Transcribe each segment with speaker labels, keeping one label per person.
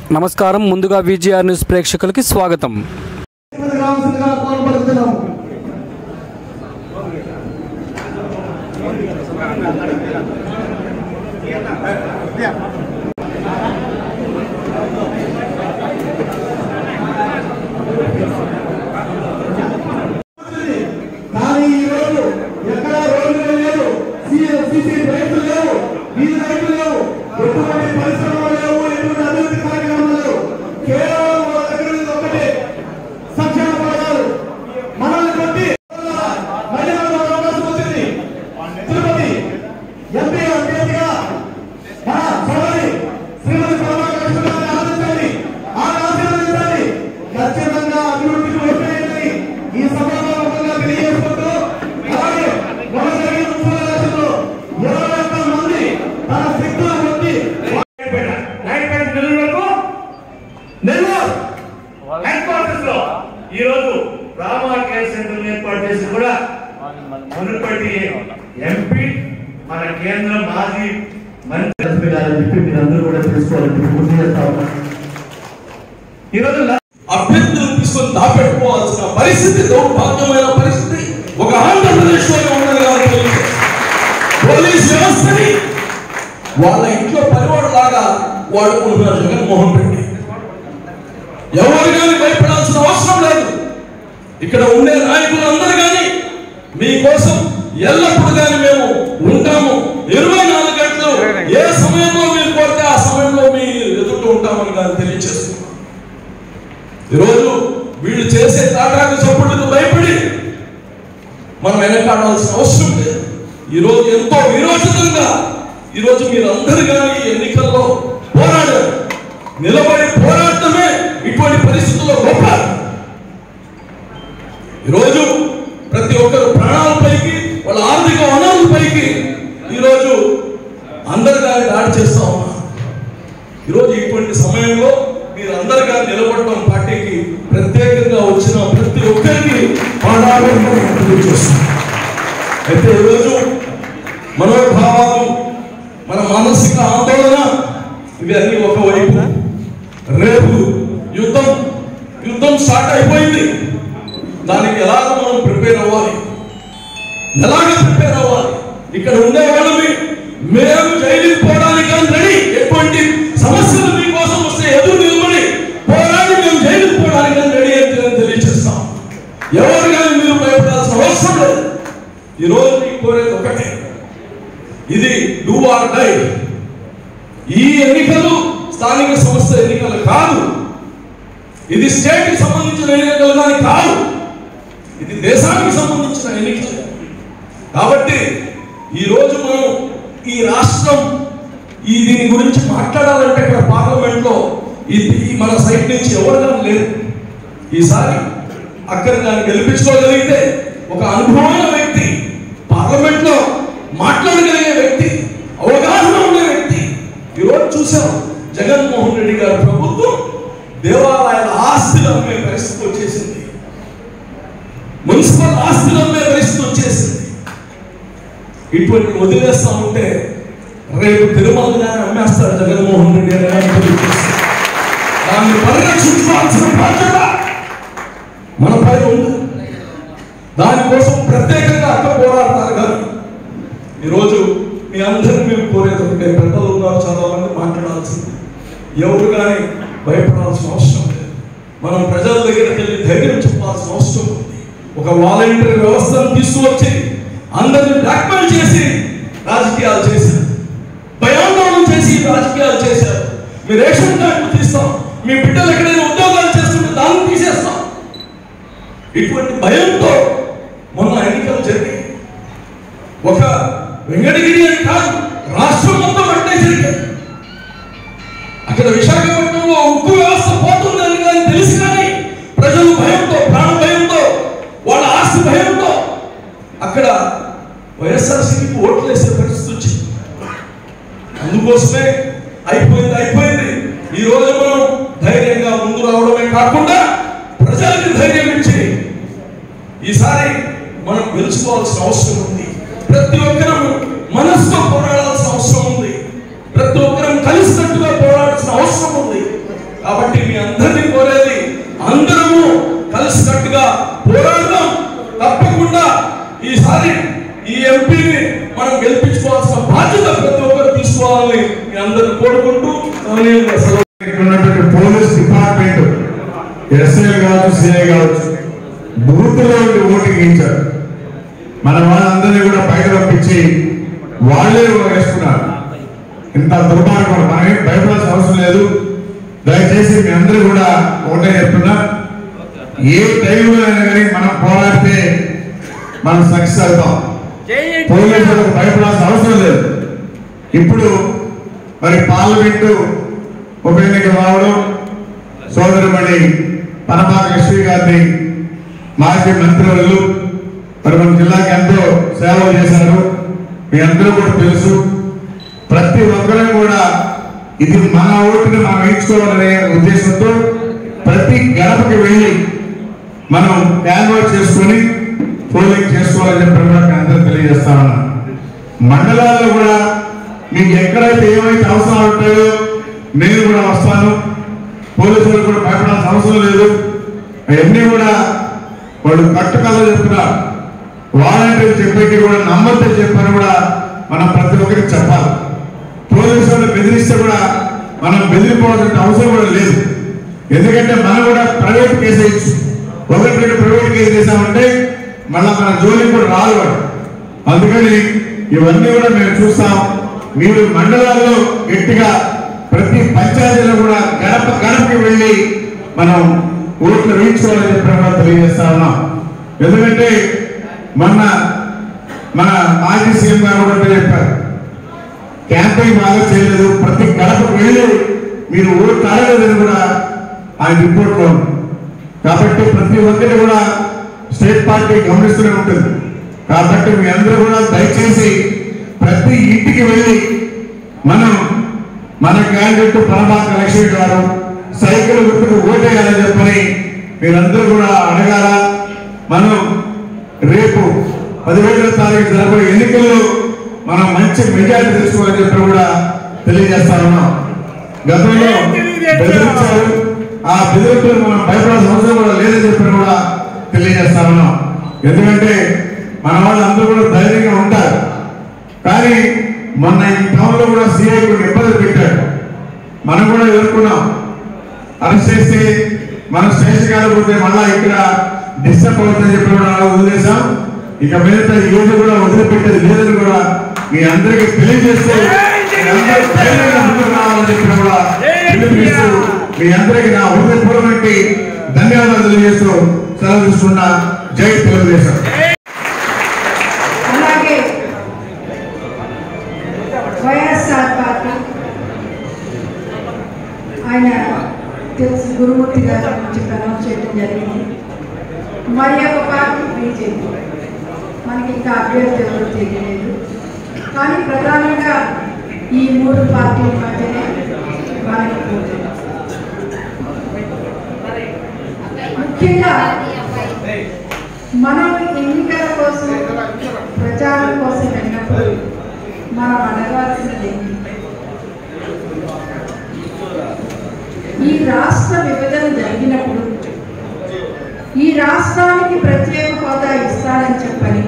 Speaker 1: నమస్కారం ముందుగా VGR news ప్రేక్షకులకి స్వాగతం
Speaker 2: తిరుమల రామచంద్రగా కోరబడుతున్నాము కానీ ఈ రోజు ఎక్కడ రోడ్లు లేవు సిసి రైతులు లేవు వీధి రైతులు లేవు ఎటువంటి పరిశ్రమలు లేవు ఎటువంటి అభివృద్ధి కార్యక్రమాలు లేవు కేవలం వాళ్ళ దగ్గర ఉన్నది ఒకటే సంక్షేమ పథకాలు మనల్ని బట్టి మహిళలకు ఒక అవకాశం వచ్చింది తిరుపతి ఎంపీ అభ్యర్థిగా మన సోదరి శ్రీమతి ప్రభాకర్ కృష్ణ గారిని ఆదరించండి ఆమె ఆశీర్వదించండి ఖచ్చితంగా అభివృద్ధికి ఓటేయండి ఈ సభాముఖంగా తెలియజేసుకుంటూ అలాగే మొన్న జరిగిన మున్సిపల్ ఎలక్షన్లో ఇరవై ఒక్క మంది తన శక్తుల కొద్ది
Speaker 3: నాయకపేట నెల్లూరు నెల్లూరు హెడ్ క్వార్టర్స్ లో ఈ రోజు రామా కేర్ సెంటర్ ఏర్పాటు చేసి కూడా మునుపటి ఎంపీ మన కేంద్ర మాజీ మంత్రి
Speaker 2: గారని చెప్పి మీరందరూ కూడా తెలుసుకోవాలని గుర్తు చేస్తా ఉన్నాను
Speaker 3: ఈరోజు
Speaker 4: అభ్యర్థులు తీసుకొని దాపెట్టుకోవాల్సిన పరిస్థితి దౌర్భాగ్యమైన పరిస్థితి ఒక ఆంధ్రప్రదేశ్ లోనే ఉన్నది కాదు పోలీసు. పోలీస్ వ్యవస్థని వాళ్ళ ఇంట్లో పనివాడులాగా వాడుకుంటున్నారు జగన్మోహన్ రెడ్డి ఎవరు కానీ భయపడాల్సిన అవసరం లేదు ఇక్కడ ఉండే నాయకులందరూ కానీ మీకోసం ఎల్లప్పుడూ కానీ మేము ఉంటాము ఇరవై నాలుగు గంటలు ఏ సమయంలో మీరు కోరితే ఆ సమయంలో మీ ఎదుట ఉంటామని కానీ తెలియజేస్తున్నాం ఈరోజు వీళ్ళు చేసే తాటాకు చప్పుడుకు భయపడి మనం వెనకాడాల్సిన అవసరం లేదు ఈరోజు ఎంతో విరోచితంగా ఈరోజు మీరందరూ కానీ ఈ ఎన్నికల్లో పోరాడారు నిలబడి పోరాడటమే ఇటువంటి పరిస్థితుల్లో గొప్ప ఈరోజు ప్రతి ఒక్కరు ప్రాణాలపైకి వాళ్ళ ఆర్థిక వనరులపైకి ఈరోజు అందరు కానీ దాడి చేస్తా ఉన్నారు ఈరోజు ఇటువంటి సమయంలో మీరు అందరుగా నిలబడడం పార్టీకి ప్రత్యేకంగా వచ్చిన ప్రతి ఒక్కరికి పాడాలని తెలియజేస్తున్నాం అయితే ఈరోజు మనోభావాలు మన మానసిక ఆందోళన ఇవన్నీ ఒకవైపు రేపు యుద్ధం యుద్ధం స్టార్ట్ అయిపోయింది దానికి ఎలాగ మనం ప్రిపేర్ అవ్వాలి ఎలాగ ప్రిపేర్ అవ్వాలి ఇక్కడ ఉండే వాళ్ళని మేము జైలుకి పోవడానికి కానీ రెడీ ఎటువంటి సమస్యలు మీకోసం వస్తే ఎదురు నిలబడి పోరాడి మేము జైలుకి పోవడానికి కానీ రెడీ అని నేను తెలియజేస్తాం ఎవరు కానీ మీరు భయపడాల్సిన అవసరం లేదు ఈ రోజు మీకు కోరేది ఒకటే ఇది డూ ఆర్ డై ఈ ఎన్నికలు స్థానిక సంస్థ ఎన్నికలు కాదు ఇది స్టేట్ కి సంబంధించిన ఎన్నికలు కానీ కాదు ఇది దేశానికి సంబంధించిన ఎన్నికలు కాబట్టి ఈ రోజు మనం ఈ రాష్ట్రం ఈ దీని గురించి మాట్లాడాలంటే ఇక్కడ పార్లమెంట్ లో ఇది ఈ మన సైడ్ నుంచి ఎవరు కానీ లేరు ఈసారి అక్కడ దాన్ని గెలిపించుకోగలిగితే ఒక అనుభవమైన వ్యక్తి పార్లమెంట్ లో మాట్లాడగలిగే వ్యక్తి అవగాహన ఉండే వ్యక్తి ఈరోజు చూసాం జగన్మోహన్ రెడ్డి గారి ప్రభుత్వం దేవాలయాల ఆస్తులు అమ్మే పరిస్థితి వచ్చేసింది మున్సిపల్ ఆస్తులు అమ్మే పరిస్థితి వచ్చేసింది ఇటువంటి వదిలేస్తా ఉంటే రేపు తిరుమలగానే అమ్మేస్తారు జగన్మోహన్ రెడ్డి అని నాకు తెలియజేస్తుంది. దాన్ని పరిరక్షించాల్సిన బాధ్యత మన పై ఉంది దానికోసం ప్రత్యేకంగా అక్క పోరాడతారు కానీ ఈరోజు మీ అందరిని మేము కోరేది ఒకటే పెద్దలు ఉన్నారు చాలా మంది మాట్లాడాల్సింది ఎవరు కానీ భయపడాల్సిన అవసరం లేదు మనం ప్రజల దగ్గరికి వెళ్ళి ధైర్యం చెప్పాల్సిన అవసరం ఉంది ఒక వాలంటీర్ వ్యవస్థను తీసుకువచ్చి అందరిని బ్లాక్మెయిల్ చేసి రాజకీయాలు చేశారు భయాందోళన చేసి రాజకీయాలు చేశారు మీ రేషన్ కార్డు తీస్తాం మీ బిడ్డలు ఎక్కడైనా ఉద్యోగాలు చేస్తుంటే దాన్ని తీసేస్తాం ఇటువంటి భయంతో మొన్న ఎన్నికలు జరిగాయి ఒక వెంకటగిరి అని కాదు రాష్ట్రం మొత్తం అంటే జరిగాయి అక్కడ విశాఖపట్నంలో ఉక్కు వ్యవస్థ పోతుందని కానీ తెలిసి కానీ ప్రజలు భయంతో ప్రాణ భయంతో వాళ్ళ ఆస్తి భయంతో అక్కడ వైఎస్ఆర్సీపీకి ఓట్లు వేసే పరిస్థితి వచ్చింది అందుకోసమే అయిపోయింది అయిపోయింది ఈ రోజు మనం ధైర్యంగా ముందు రావడమే కాకుండా ప్రజలకి ధైర్యం ఇచ్చి ఈసారి మనం గెలుచుకోవాల్సిన అవసరం ఉంది ప్రతి ఒక్కరం మనసుతో పోరాడాల్సిన అవసరం ఉంది ప్రతి ఒక్కరం కలిసినట్టుగా పోరాడాల్సిన అవసరం ఉంది ఎంపీని మనం గెలిపించుకోవాల్సిన బాధ్యత ప్రతి ఒక్కరు తీసుకోవాలని మీ అందరిని కోరుకుంటూ సమనీయంగా సెలవు
Speaker 2: ఇక్కడ ఉన్నటువంటి పోలీస్ డిపార్ట్మెంట్ ఎస్ఐ కావచ్చు సిఐ కావచ్చు బూత్లో ఉండి ఓటింగ్ ఇచ్చారు మన వాళ్ళందరినీ కూడా బయట పంపించి వాళ్ళే వేసుకున్నారు ఇంత దుర్మార్గం మనం ఏం భయపడాల్సిన అవసరం లేదు దయచేసి మీ అందరూ కూడా ఒకటే చెప్తున్నా ఏ టైంలో అయినా కానీ మనం పోరాడితే మనం సక్సెస్ అవుతాం పోలీసులకు భయపడాల్సిన అవసరం లేదు ఇప్పుడు మరి పార్లమెంటు ఉప ఎన్నిక రావడం సోదరుమణి పనపాక లక్ష్మి గారిని మాజీ మంత్రివర్యులు మరి మన జిల్లాకి ఎంతో సేవలు చేశారు మీ అందరూ కూడా తెలుసు ప్రతి ఒక్కరూ కూడా ఇది మన ఓటుని మనం వేయించుకోవాలనే ఉద్దేశంతో ప్రతి గడపకి వెళ్ళి మనం క్యాన్వాస్ చేసుకొని పోలింగ్ చేసుకోవాలని చెప్పి కూడా మీ అందరూ తెలియజేస్తా ఉన్నాను మండలాల్లో కూడా మీకు ఎక్కడైతే ఏమైతే అవసరాలు ఉంటాయో నేను కూడా వస్తాను పోలీసులు కూడా భయపడాల్సిన అవసరం లేదు అవన్నీ కూడా వాళ్ళు కట్టుకల్లో చెప్తున్నారు వాలంటీర్లు చెప్పేకి కూడా నమ్మద్దు చెప్పని కూడా మనం ప్రతి ఒక్కరికి చెప్పాలి పోలీసు వాళ్ళు బెదిరిస్తే కూడా మనం బెదిరిపోవాల్సిన అవసరం కూడా లేదు ఎందుకంటే మనం కూడా ప్రైవేట్ కేసు వేయచ్చు ఒకటి రెండు ప్రైవేట్ కేసు వేసామంటే మళ్ళీ మన జోలికి కూడా రాదు వాడు అందుకని ఇవన్నీ కూడా మేము చూస్తాం మీరు మండలాల్లో గట్టిగా ప్రతి పంచాయతీలో కూడా గడప గడపకి వెళ్ళి మనం ఓట్లు వేయించుకోవాలని చెప్పి కూడా తెలియజేస్తా ఉన్నాం ఎందుకంటే మొన్న మన మాజీ సీఎం గారు కూడా చెప్పారు క్యాంపెయిన్ బాగా చేయలేదు ప్రతి గడపకు వెళ్ళి మీరు ఓటు ఆడలేదని కూడా ఆయన రిపోర్ట్లో ఉంది కాబట్టి ప్రతి ఒక్కటి కూడా స్టేట్ పార్టీ గమనిస్తూనే ఉంటుంది కాబట్టి మీ అందరూ కూడా దయచేసి ప్రతి ఇంటికి వెళ్ళి మనం మన క్యాండిడేట్ పరమాత్మ లక్ష్మి గారు సైకిల్ గుర్తుకు ఓటేయాలని చెప్పని మీరందరూ కూడా అడగాల మనం రేపు పదిహేడవ తారీఖు జరగబోయే ఎన్నికల్లో మనం మంచి మెజారిటీ తెచ్చుకోవాలని చెప్పి కూడా తెలియజేస్తా ఉన్నాం గతంలో బెదిరించారు ఆ బెదిరింపులు మనం భయపడాల్సిన అవసరం కూడా లేదని చెప్పి కూడా తెలియజేస్తా ఉన్నాం ఎందుకంటే మన వాళ్ళు అందరూ కూడా ధైర్యంగా ఉంటారు కానీ మొన్న ఈ టౌన్ లో కూడా సిఐ కొన్ని ఇబ్బందులు పెట్టాడు మనం కూడా ఎదుర్కొన్నాం అరెస్ట్ చేస్తే మన స్టేషన్ కాకపోతే మళ్ళా ఇక్కడ డిస్టర్బ్ అవుతుందని చెప్పి కూడా వదిలేసాం ఇక మీద ఈ రోజు కూడా వదిలిపెట్టేది లేదని కూడా మీ అందరికీ తెలియజేస్తూ మీ అందరూ ధైర్యంగా ముందుకు రావాలని చెప్పి కూడా పిలుపునిస్తూ మీ అందరికీ నా హృదయపూర్వక ధన్యవాదాలు తెలియజేస్తూ సెలవు తీసుకున్న జై తెలుగుదేశం
Speaker 5: అలాగే వైఎస్ఆర్ పార్టీ ఆయన తెలుసు గురుమూర్తి గారి నుంచి అనౌన్స్ చేయడం జరిగింది మరి ఒక పార్టీ బీజేపీ మనకి ఇంకా అభ్యర్థి ఎవరు తెలియలేదు కానీ ప్రధానంగా ఈ మూడు పార్టీల మధ్యనే మనకి పోటీ. ముఖ్యంగా మనం ఎన్నికల కోసం ప్రచారం కోసం వెళ్ళినప్పుడు మనం అడగాల్సింది ఏంటి? ఈ రాష్ట్ర విభజన జరిగినప్పుడు ఈ రాష్ట్రానికి ప్రత్యేక హోదా ఇస్తానని చెప్పని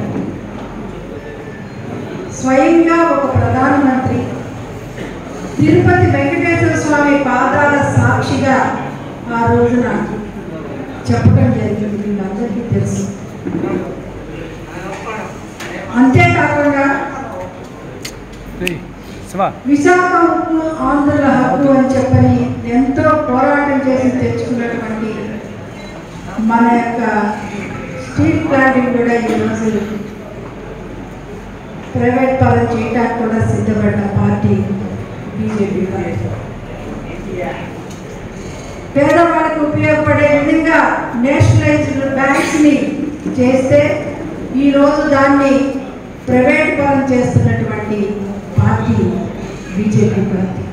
Speaker 5: స్వయంగా ఒక ప్రధానమంత్రి తిరుపతి వెంకటేశ్వర స్వామి పాదాల సాక్షిగా ఆ రోజున చెప్పడం జరిగింది వీళ్ళందరికీ తెలుసు అంతేకాకుండా విశాఖ ఉక్కు ఆంధ్రుల హక్కు అని చెప్పని ఎంతో పోరాటం చేసి తెచ్చుకున్నటువంటి మన యొక్క స్టీల్ ప్లాంట్ని కూడా ఈరోజు ప్రైవేట్ పరం చేయడానికి కూడా సిద్ధపడ్డ పార్టీ బీజేపీ పార్టీ పేదవాళ్ళకు ఉపయోగపడే విధంగా నేషనలైజ్డ్ బ్యాంక్స్ని చేస్తే ఈరోజు దాన్ని ప్రైవేట్ పరం చేస్తున్నటువంటి పార్టీ బీజేపీ పార్టీ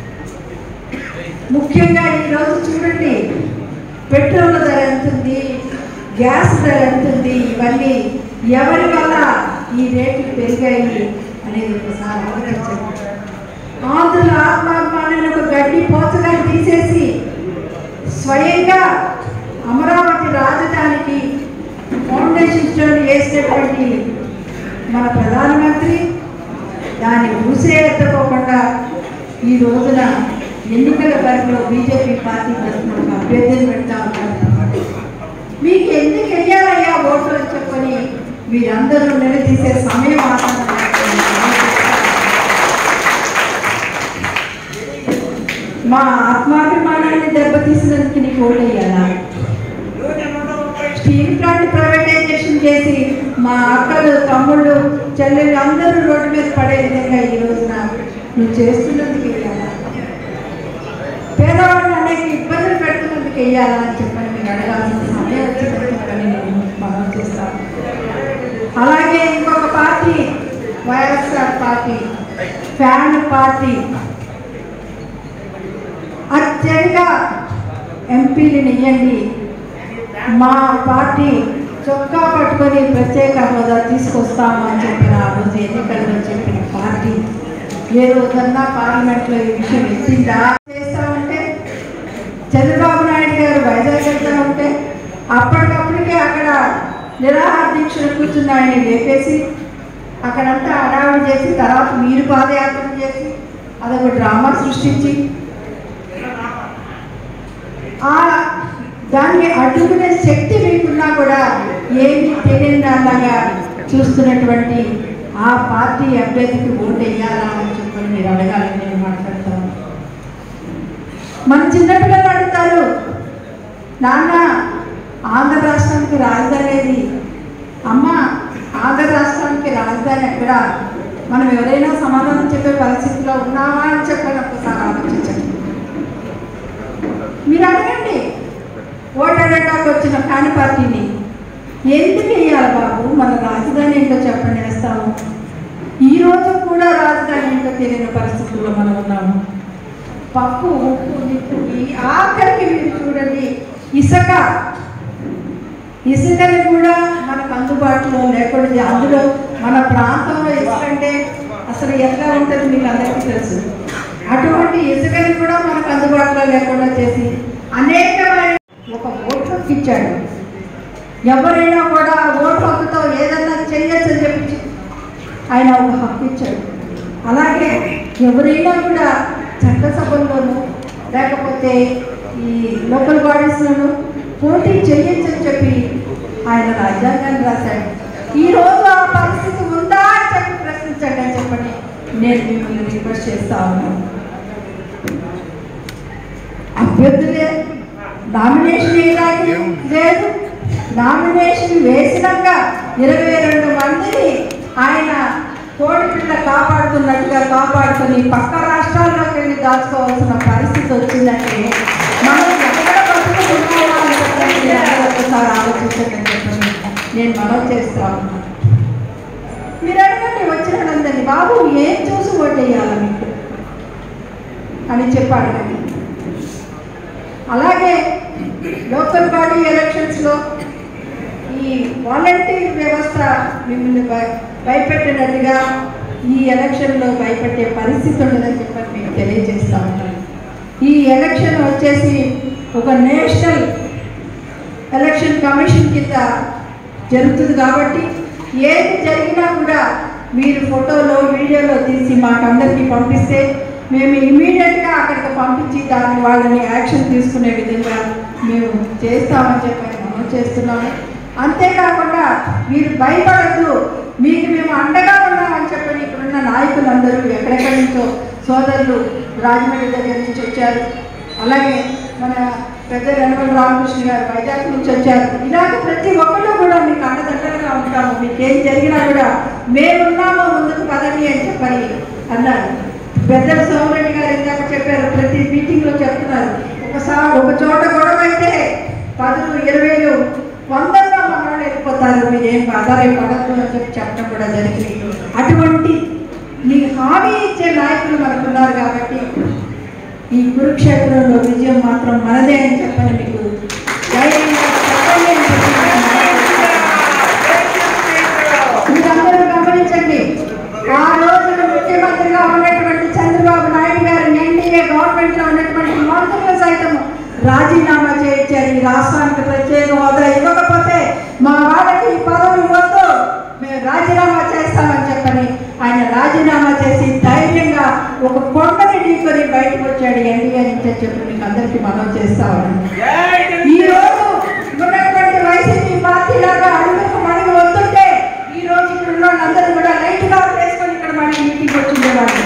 Speaker 5: ముఖ్యంగా ఈరోజు చూడండి పెట్రోల్ ధర ఎంత ఉంది గ్యాస్ ధర ఎంత ఉంది ఇవన్నీ ఎవరి వల్ల ఈ రేట్లు పెరిగాయి అనేది ఒకసారి ఆలోచించండి ఆంధ్రుల ఆత్మాభిమానాన్ని ఒక గడ్డి పోతగా తీసేసి స్వయంగా అమరావతి రాజధానికి ఫౌండేషన్ స్టోన్ వేసినటువంటి మన ప్రధానమంత్రి దాన్ని ఊసే ఎత్తుకోకుండా ఈ రోజున ఎన్నికల బరిలో బీజేపీ పార్టీ తరఫున ఒక అభ్యర్థిని పెడతా ఉన్నారు మీకు ఎందుకు వెయ్యాలయ్యా ఓట్లు అని చెప్పని మీరందరూ నిలదీసే సమయం ఆసన్నమైంది. మా ఆత్మాభిమానాన్ని దెబ్బతీసినందుకు నీకు ఓటు వేయాలా స్టీల్ ప్లాంట్ ప్రైవేటైజేషన్ చేసి మా అక్కలు తమ్ముళ్ళు చెల్లెళ్ళు అందరూ రోడ్డు మీద పడే విధంగా ఈ రోజున నువ్వు చేస్తున్నందుకు వెయ్యాలా పేదవాళ్ళని అనేక ఇబ్బందులు పెడుతున్నందుకు వెయ్యాలా అని చెప్పని మీరు అడగాల్సిన సమయం వచ్చిందని చెప్పని నేను మనం చేస్తాను అలాగే ఇంకొక party YSR party fan party అత్యధిక ఎంపీలను ఇవ్వండి మా పార్టీ చొక్కా పట్టుకొని ప్రత్యేక హోదా తీసుకొస్తాము అని చెప్పిన ఆ రోజు ఎన్నికల్లో చెప్పిన పార్టీ ఏ రోజన్నా పార్లమెంట్లో ఈ విషయం ఎత్తిందా చేస్తా ఉంటే చంద్రబాబు నాయుడు గారు వైజాగ్ వెళ్తా ఉంటే అప్పటికప్పటికే అక్కడ నిరాహార దీక్షలు కూర్చున్న ఆయన లేపేసి అక్కడంతా హడావిడి చేసి తర్వాత మీరు పాదయాత్ర చేసి అదొక డ్రామా సృష్టించి ఆ దాన్ని అడ్డుకునే శక్తి మీకున్నా కూడా ఏమి తెలియని దానిలాగా చూస్తున్నటువంటి ఆ పార్టీ అభ్యర్థికి ఓటు వేయాలా అని చెప్పని మీరు అడగాలని నేను మాట్లాడతాను మన చిన్నపిల్లలు అడుగుతారు నాన్న ఆంధ్ర రాష్ట్రానికి రాజధాని ఏది అమ్మ ఆంధ్ర రాష్ట్రానికి రాజధాని ఎక్కడ మనం ఎవరైనా సమాధానం చెప్పే పరిస్థితిలో ఉన్నామా అని చెప్పని ఒక్కసారి ఆలోచించండి మీరు అడగండి ఓటు అడగడానికి వచ్చిన ఫ్యాన్ పార్టీని ఎందుకు వేయాలి బాబు మన రాజధాని ఏంటో చెప్పండి వేస్తాము ఈ రోజు కూడా రాజధాని ఏంటో తెలియని పరిస్థితుల్లో మనం ఉన్నాము పప్పు ఉప్పు నిప్పు ఈ ఆఖరికి మీరు చూడండి ఇసుక ఇసుకని కూడా మనకు అందుబాటులో లేకుండా అందులో మన ప్రాంతంలో ఇసుక అంటే అసలు ఎట్లా ఉంటుంది మీకు అందరికీ తెలుసు అటువంటి ఇసుకని కూడా మనకు అందుబాటులో లేకుండా చేసి అనేకమైన ఒక ఓటు హక్కు ఇచ్చాడు ఎవరైనా కూడా ఓటు హక్కుతో ఏదన్నా చేయొచ్చు అని చెప్పి ఆయన ఒక హక్కు ఇచ్చాడు అలాగే ఎవరైనా కూడా చట్టసభల్లోనూ లేకపోతే ఈ లోకల్ బాడీస్లోనూ పోటీ చేయొచ్చు అని చెప్పి ఆయన రాజ్యాంగాన్ని రాశాడు ఈ రోజు ఆ పరిస్థితి ఉందా అని చెప్పి ప్రశ్నించండి అని చెప్పని నేను మిమ్మల్ని రిక్వెస్ట్ చేస్తా ఉన్నాను అభ్యర్థులే నామినేషన్ వేయడానికి లేదు నామినేషన్ వేసినాక ఇరవై రెండు మందిని ఆయన కోడి పిల్ల కాపాడుతున్నట్టుగా కాపాడుకొని పక్క రాష్ట్రాల్లోకి వెళ్ళి దాచుకోవాల్సిన పరిస్థితి వచ్చిందంటే మనం ఎక్కడ బతుకుతున్నామా అని చెప్పి మీరందరూ ఒక్కసారి ఆలోచించండి అని చెప్పని నేను మనం చేస్తా ఉన్నాను మీరు అడగండి వచ్చిన వాళ్ళందరినీ బాబు ఏం చూసి ఓటేయాలి మీకు అని చెప్పి అడగండి అలాగే లోకల్ బాడీ ఎలక్షన్స్లో ఈ వాలంటీర్ వ్యవస్థ మిమ్మల్ని భయ భయపెట్టినట్టుగా ఈ ఎలక్షన్లో భయపెట్టే పరిస్థితి ఉండదని చెప్పని మీకు తెలియజేస్తా ఉన్నాను ఈ ఎలక్షన్ వచ్చేసి ఒక నేషనల్ ఎలక్షన్ కమిషన్ కింద జరుగుతుంది కాబట్టి ఏది జరిగినా కూడా మీరు ఫోటోలో వీడియోలో తీసి మాకందరికీ పంపిస్తే మేము ఇమీడియట్గా అక్కడికి పంపించి దాన్ని వాళ్ళని యాక్షన్ తీసుకునే విధంగా మేము చేస్తామని చెప్పి మనం చేస్తున్నాము అంతేకాకుండా మీరు భయపడద్దు మీకు మేము అండగా ఉన్నామని చెప్పని ఇక్కడున్న నాయకులందరూ ఎక్కడెక్కడి నుంచో సోదరులు రాజమండ్రి దగ్గర నుంచి వచ్చారు అలాగే మన పెద్ద వెనకల రామకృష్ణ గారు వైజాగ్ నుంచి వచ్చారు ఇలాగ ప్రతి ఒక్కరు కూడా మీకు అండదండలుగా ఉంటాము మీకు ఏం జరిగినా కూడా మేమున్నామో ముందుకు పదండి అని చెప్పని అన్నారు పెద్దల సోమరెడ్డి గారు ఇందాక చెప్పారు ప్రతి మీటింగ్లో చెప్తున్నారు ఒకసారి ఒక చోట గొడవ అయితే పదులు ఇరవైలు వందల్లో మమ్మల్ని వెళ్ళిపోతారు మీరేం ఆధారం పడద్దు అని చెప్పి చెప్పడం కూడా జరిగింది అటువంటి మీ హామీ ఇచ్చే నాయకులు మనకున్నారు కాబట్టి ఈ కురుక్షేత్రంలో విజయం మాత్రం మనదే అని చెప్పని మీకు ధైర్యంగా చెప్పండి అని చెప్పి మీరందరూ గమనించండి ఆ రోజున ముఖ్యమంత్రిగా ఉన్నటువంటి చంద్రబాబు నాయుడు గారు ఎన్డీఏ గవర్నమెంట్ లో ఉన్నటువంటి మంత్రులు సైతం రాజీనామా చేయించారు ఈ రాష్ట్రానికి ప్రత్యేక హోదా ఇవ్వకపోతే మా వాళ్ళకి ఈ పదవులు వద్దు మేము రాజీనామా చేస్తామని అని చెప్పి మీకు అందరికీ మనం చేస్తా ఉన్నాను ఈ రోజు ఉన్నటువంటి వైసీపీ పార్టీ లాగా అడుగుకు మనకి వస్తుంటే ఈ రోజు ఇక్కడ ఉన్న వాళ్ళందరూ కూడా లైట్ గా వేసుకొని ఇక్కడ మన మీటింగ్ వచ్చిండేవాళ్ళు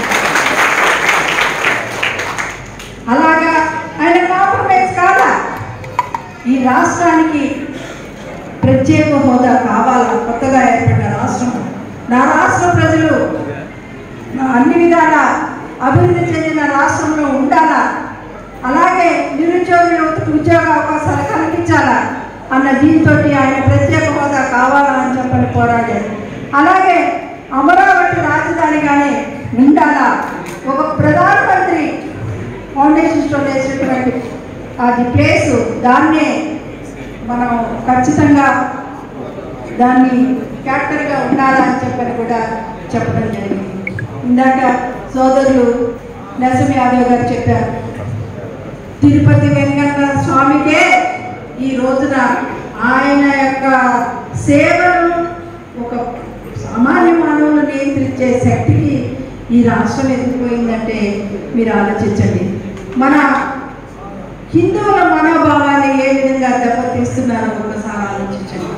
Speaker 5: అలాగా ఆయన కాంప్రమైజ్ కాదా ఈ రాష్ట్రానికి ప్రత్యేక హోదా కావాలా కొత్తగా ఏర్పడిన రాష్ట్రం నా రాష్ట్ర ప్రజలు నా అన్ని విధాల అభివృద్ధి చెందిన రాష్ట్రంలో ఉండాలా అలాగే నిరుద్యోగ యువతకు ఉద్యోగ అవకాశాలు కల్పించాలా అన్న దీంతో ఆయన ప్రత్యేక హోదా కావాలా అని చెప్పని పోరాడారు అలాగే అమరావతి రాజధానిగానే ఉండాలా ఒక ప్రధానమంత్రి ఫౌండేషన్ స్టోన్ వేసినటువంటి అది ప్లేసు దాన్నే మనం ఖచ్చితంగా దాన్ని క్యారెక్టర్గా ఉండాలని చెప్పని కూడా చెప్పడం జరిగింది ఇందాక సోదరులు నరసింహ యాదవ్ గారు చెప్పారు తిరుపతి వెంకన్న స్వామికే ఈ రోజున ఆయన యొక్క సేవను ఒక సామాన్య మానవులు నియంత్రించే శక్తికి ఈ రాష్ట్రం ఎదిగిపోయిందంటే మీరు ఆలోచించండి మన హిందువుల మనోభావాన్ని ఏ విధంగా దెబ్బతీస్తున్నారో ఒకసారి ఆలోచించండి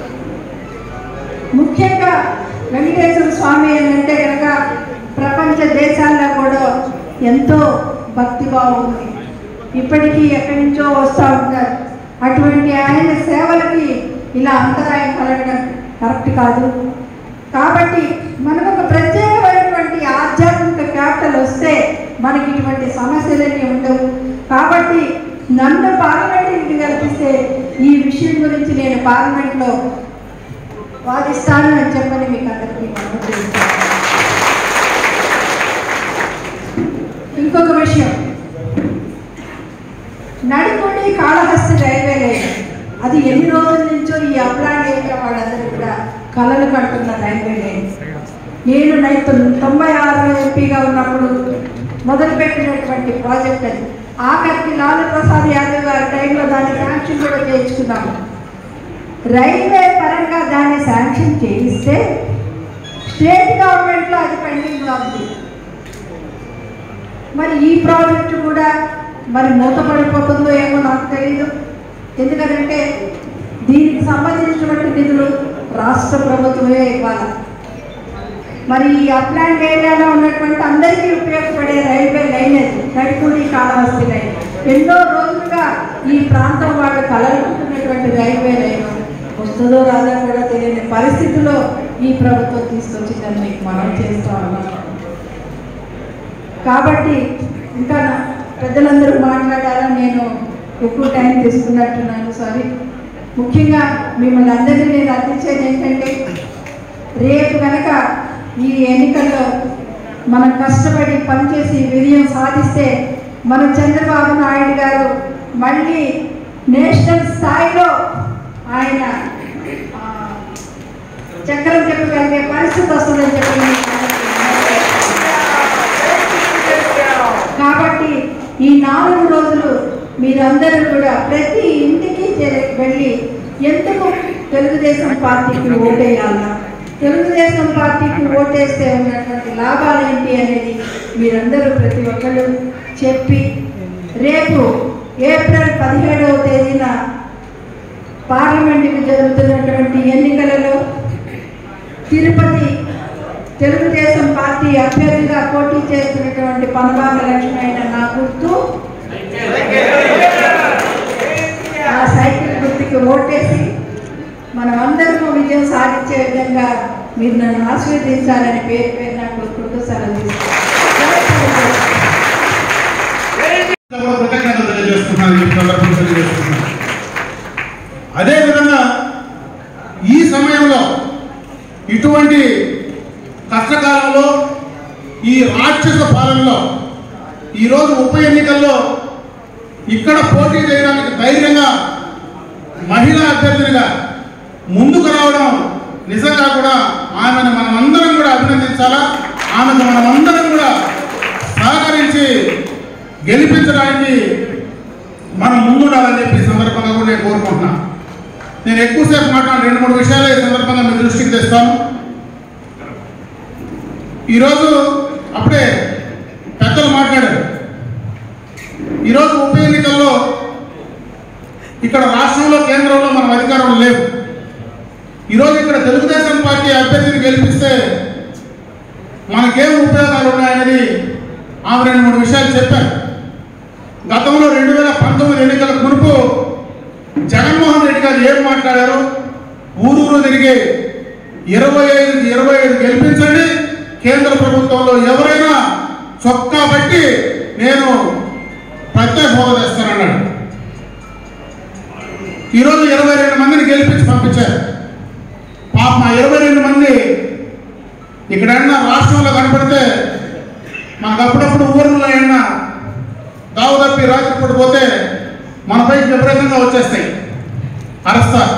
Speaker 5: ముఖ్యంగా వెంకటేశ్వర స్వామి అని అంటే కనుక ప్రపంచ దేశాల్లో కూడా ఎంతో భక్తిభావం ఉంది ఇప్పటికీ ఎక్కడి నుంచో వస్తూ ఉంటారు అటువంటి ఆయన సేవలకి ఇలా అంతరాయం కలగడం కరెక్ట్ కాదు కాబట్టి మనకు ఒక ప్రత్యేకమైనటువంటి ఆధ్యాత్మిక క్యాపిటల్ వస్తే మనకి ఇటువంటి సమస్యలన్నీ ఉండవు కాబట్టి నన్ను పార్లమెంట్కి కల్పిస్తే ఈ విషయం గురించి నేను పార్లమెంట్లో వాదిస్తాను అని చెప్పని మీకు అందరికీ మనం చేస్తాను ఇంకొక విషయం నడిపొడి కాళహస్తి రైల్వే లైన్ అది ఎన్ని రోజుల నుంచో ఈ అప్లాండ్ ఏరియా వాళ్ళందరూ కూడా కలలు కడుతున్న రైల్వే లైన్ నేను నైతు తొంభై ఆరులో ఎంపీగా ఉన్నప్పుడు మొదలుపెట్టినటువంటి ప్రాజెక్ట్ అది ఆఖరికి లాలు ప్రసాద్ యాదవ్ గారి టైంలో దాన్ని శాంక్షన్ కూడా చేయించుకున్నాము రైల్వే పరంగా దాన్ని శాంక్షన్ చేయిస్తే స్టేట్ గవర్నమెంట్లో అది పెండింగ్లో ఉంది మరి ఈ ప్రాజెక్టు కూడా మరి మూతపడిపోతుందో ఏమో నాకు తెలియదు ఎందుకంటే దీనికి సంబంధించినటువంటి నిధులు రాష్ట్ర ప్రభుత్వమే ఇవ్వాలి మరి ఈ అప్లాండ్ ఏరియాలో ఉన్నటువంటి అందరికీ ఉపయోగపడే రైల్వే లైన్ అది నడిపూడి కాళహస్తి లైన్ ఎన్నో రోజులుగా ఈ ప్రాంతం వాళ్ళు కలలుకుంటున్నటువంటి రైల్వే లైన్ వస్తుందో రాదో కూడా తెలియని పరిస్థితిలో ఈ ప్రభుత్వం తీసుకొచ్చిందని మీకు మనం చేస్తూ ఉన్నాం కాబట్టి ఇంకా నా- పెద్దలందరూ మాట్లాడాలని నేను ఎక్కువ టైం తీసుకున్నట్టున్నాను సారీ ముఖ్యంగా మిమ్మల్ని అందరినీ నేను అర్థించేది ఏంటంటే రేపు కనుక ఈ ఎన్నికల్లో మనం కష్టపడి పనిచేసి విజయం సాధిస్తే మన చంద్రబాబు నాయుడు గారు మళ్ళీ నేషనల్ స్థాయిలో ఆయన ఆ, చక్రం చెప్పగలిగే పరిస్థితి వస్తుందని చెప్పి మీకు కాబట్టి ఈ నాలుగు రోజులు మీరందరూ కూడా ప్రతి ఇంటికి చె- వెళ్ళి ఎందుకు తెలుగుదేశం పార్టీకి ఓటేయాలా తెలుగుదేశం పార్టీకి ఓటేస్తే ఉన్నటువంటి లాభాలు ఏంటి అనేది మీరందరూ ప్రతి ఒక్కరు చెప్పి రేపు ఏప్రిల్ పదిహేడవ తేదీన పార్లమెంటుకు జరుగుతున్నటువంటి ఎన్నికలలో తిరుపతి తెలుగుదేశం పార్టీ అభ్యర్థిగా పోటీ చేస్తున్నటువంటి పనబాగ లక్ష్మి అయిన నా గుర్తు ఆ సైకిల్ గుర్తుకి ఓటేసి మనం అందరము విజయం సాధించే విధంగా మీరు నన్ను ఆశీర్వదించాలని పేరు పేరు నాకు కోరుకుంటూ సెలవు తీసుకుంటాను
Speaker 6: కూడా కృతజ్ఞతలు తెలియజేస్తున్నాను ఈ సందర్భంగా తెలియజేస్తున్నాను అదేవిధంగా ఈ సమయంలో ఇటువంటి కష్టకాలంలో ఈ రాక్షస పాలనలో ఈరోజు ఉప ఎన్నికల్లో ఇక్కడ పోటీ చేయడానికి ధైర్యంగా మహిళా అభ్యర్థినిగా ముందుకు రావడం నిజంగా కూడా ఆమెను మనం అందరం కూడా అభినందించాలా ఆమెకు మనం అందరం కూడా సహకరించి గెలిపించడానికి మనం ముందుండాలని చెప్పి ఈ సందర్భంగా కూడా నేను కోరుకుంటున్నాను నేను ఎక్కువసేపు మాట్లాడిన రెండు మూడు విషయాలు ఈ సందర్భంగా మీ దృష్టికి తెస్తాను ఈరోజు అప్పుడే పెద్దలు మాట్లాడారు ఈరోజు ఇక్కడ రాష్ట్రంలో కేంద్రంలో మనం అధికారంలో లేవు ఈరోజు ఇక్కడ తెలుగుదేశం పార్టీ అభ్యర్థిని గెలిపిస్తే మనకేం ఉపయోగాలు ఉన్నాయనేది ఆమె రెండు మూడు విషయాలు చెప్పారు గతంలో రెండు వేల పంతొమ్మిది ఎన్నికల మునుపు జగన్మోహన్ రెడ్డి గారు ఏం మాట్లాడారు ఊరూరు తిరిగి ఇరవై ఐదు ఇరవై ఐదు గెలిపించండి కేంద్ర ప్రభుత్వంలో ఎవరైనా చొక్కా బట్టి నేను ప్రత్యేక హోదా తెస్తానన్నాడు ఈరోజు ఇరవై రెండు మందిని గెలిపించి పంపించారు పాప మా ఇరవై రెండు మంది ఇక్కడన్నా రాష్ట్రంలో కనపడితే మనకు అప్పుడప్పుడు ఊర్లో అయినా దావు తప్పి రాత్రిపూట పోతే మనపైకి విపరీతంగా వచ్చేస్తాయి అరస్తారు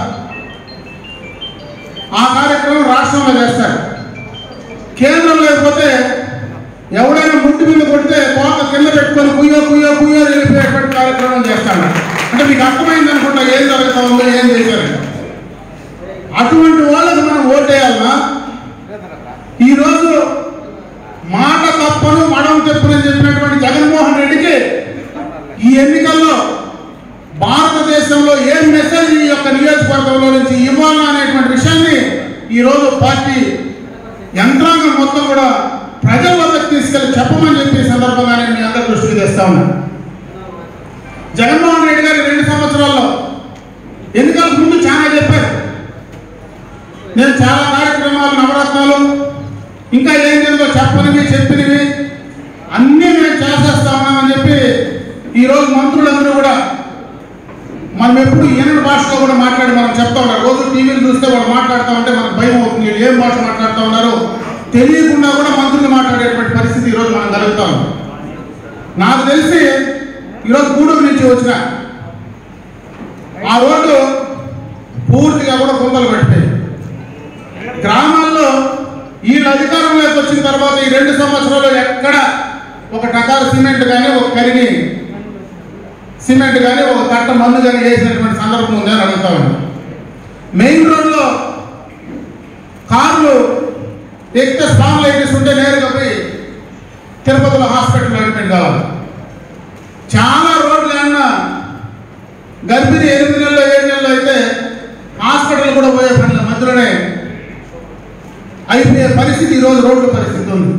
Speaker 6: ఆ కార్యక్రమం రాష్ట్రంలో చేస్తారు కేంద్రం లేకపోతే ఎవడైనా ముట్టి మీద కొడితే కోత కింద పెట్టుకొని కుయ్యో కుయ్యో కుయ్యో వెళ్ళిపోయేటువంటి కార్యక్రమం చేస్తాడు అంటే మీకు అర్థమైంది అనుకుంటా ఏం జరుగుతా ఉందో ఏం చేశారు అటువంటి వాళ్ళకి మనం ఓటేయాలన్నా ఈరోజు మాట తప్పను మడం తెప్పునని చెప్పినటువంటి జగన్మోహన్ రెడ్డికి ఈ ఎన్నికల్లో భారతదేశంలో ఏం మెసేజ్ ఈ యొక్క నియోజకవర్గంలో నుంచి ఇవ్వాలా అనేటువంటి విషయాన్ని ఈరోజు పార్టీ యంత్రాంగం మొత్తం కూడా ప్రజల వద్దకు తీసుకెళ్లి చెప్పమని చెప్పి ఈ సందర్భంగా నేను మీ అందరి దృష్టికి తెస్తా ఉన్నాను జగన్మోహన్ రెడ్డి గారు రెండు సంవత్సరాల్లో ఎన్నికలకు ముందు చాలా చెప్పారు నేను చాలా కార్యక్రమాలు నవరత్నాలు ఇంకా ఏం జరిగిందో చెప్పనివి చెప్పినవి అన్నీ మేము చేసేస్తా ఉన్నామని చెప్పి ఈరోజు మంత్రులందరూ కూడా మనం ఎప్పుడు ఈనాడు భాషలో కూడా మాట్లాడి మనం చెప్తా ఉన్నారు రోజు టీవీలు చూస్తే వాళ్ళు మాట్లాడుతూ ఉంటే మనకు భయం అవుతుంది వీళ్ళు ఏం భాష మాట్లాడుతూ ఉన్నారు తెలియకుండా కూడా మంత్రులు మాట్లాడేటువంటి పరిస్థితి ఈరోజు మనం కలుగుతా ఉంది నాకు తెలిసి ఈరోజు గూడూరు నుంచి వచ్చిన ఆ రోడ్డు పూర్తిగా కూడా కుందలు పెట్టాయి గ్రామాల్లో వీళ్ళ అధికారంలోకి వచ్చిన తర్వాత ఈ రెండు సంవత్సరాలు ఎక్కడ ఒక టకారు సిమెంట్ కానీ ఒక కరిగి సిమెంట్ కానీ ఒక కట్ట మందు కానీ వేసినటువంటి సందర్భం ఉంది అని అడుగుతా ఉన్నాను మెయిన్ రోడ్లో కార్లు ఎక్కితే స్పాన్ లైట్స్ ఉంటే నేరుగా పోయి తిరుపతిలో హాస్పిటల్ అడ్మిట్ కావాలి చాలా రోడ్లు ఏమన్నా గర్భిణి ఎనిమిది నెలలు ఏడు నెలలు అయితే హాస్పిటల్ కూడా పోయే పనుల మధ్యలోనే అయిపోయే పరిస్థితి ఈరోజు రోడ్ల పరిస్థితి ఉంది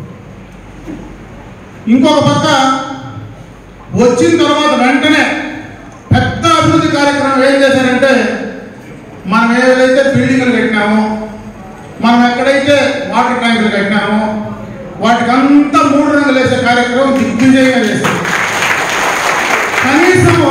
Speaker 6: ఇంకొక పక్క వచ్చిన తర్వాత వెంటనే పెద్ద అభివృద్ధి కార్యక్రమం ఏం చేశారంటే మనం ఏదైతే బిల్డింగ్లు కట్టినామో మనం ఎక్కడైతే వాటర్ ట్యాంకులు కట్టినామో వాటికి అంతా మూడు రంగులు వేసే కార్యక్రమం దిగ్విజయంగా చేశారు కనీసము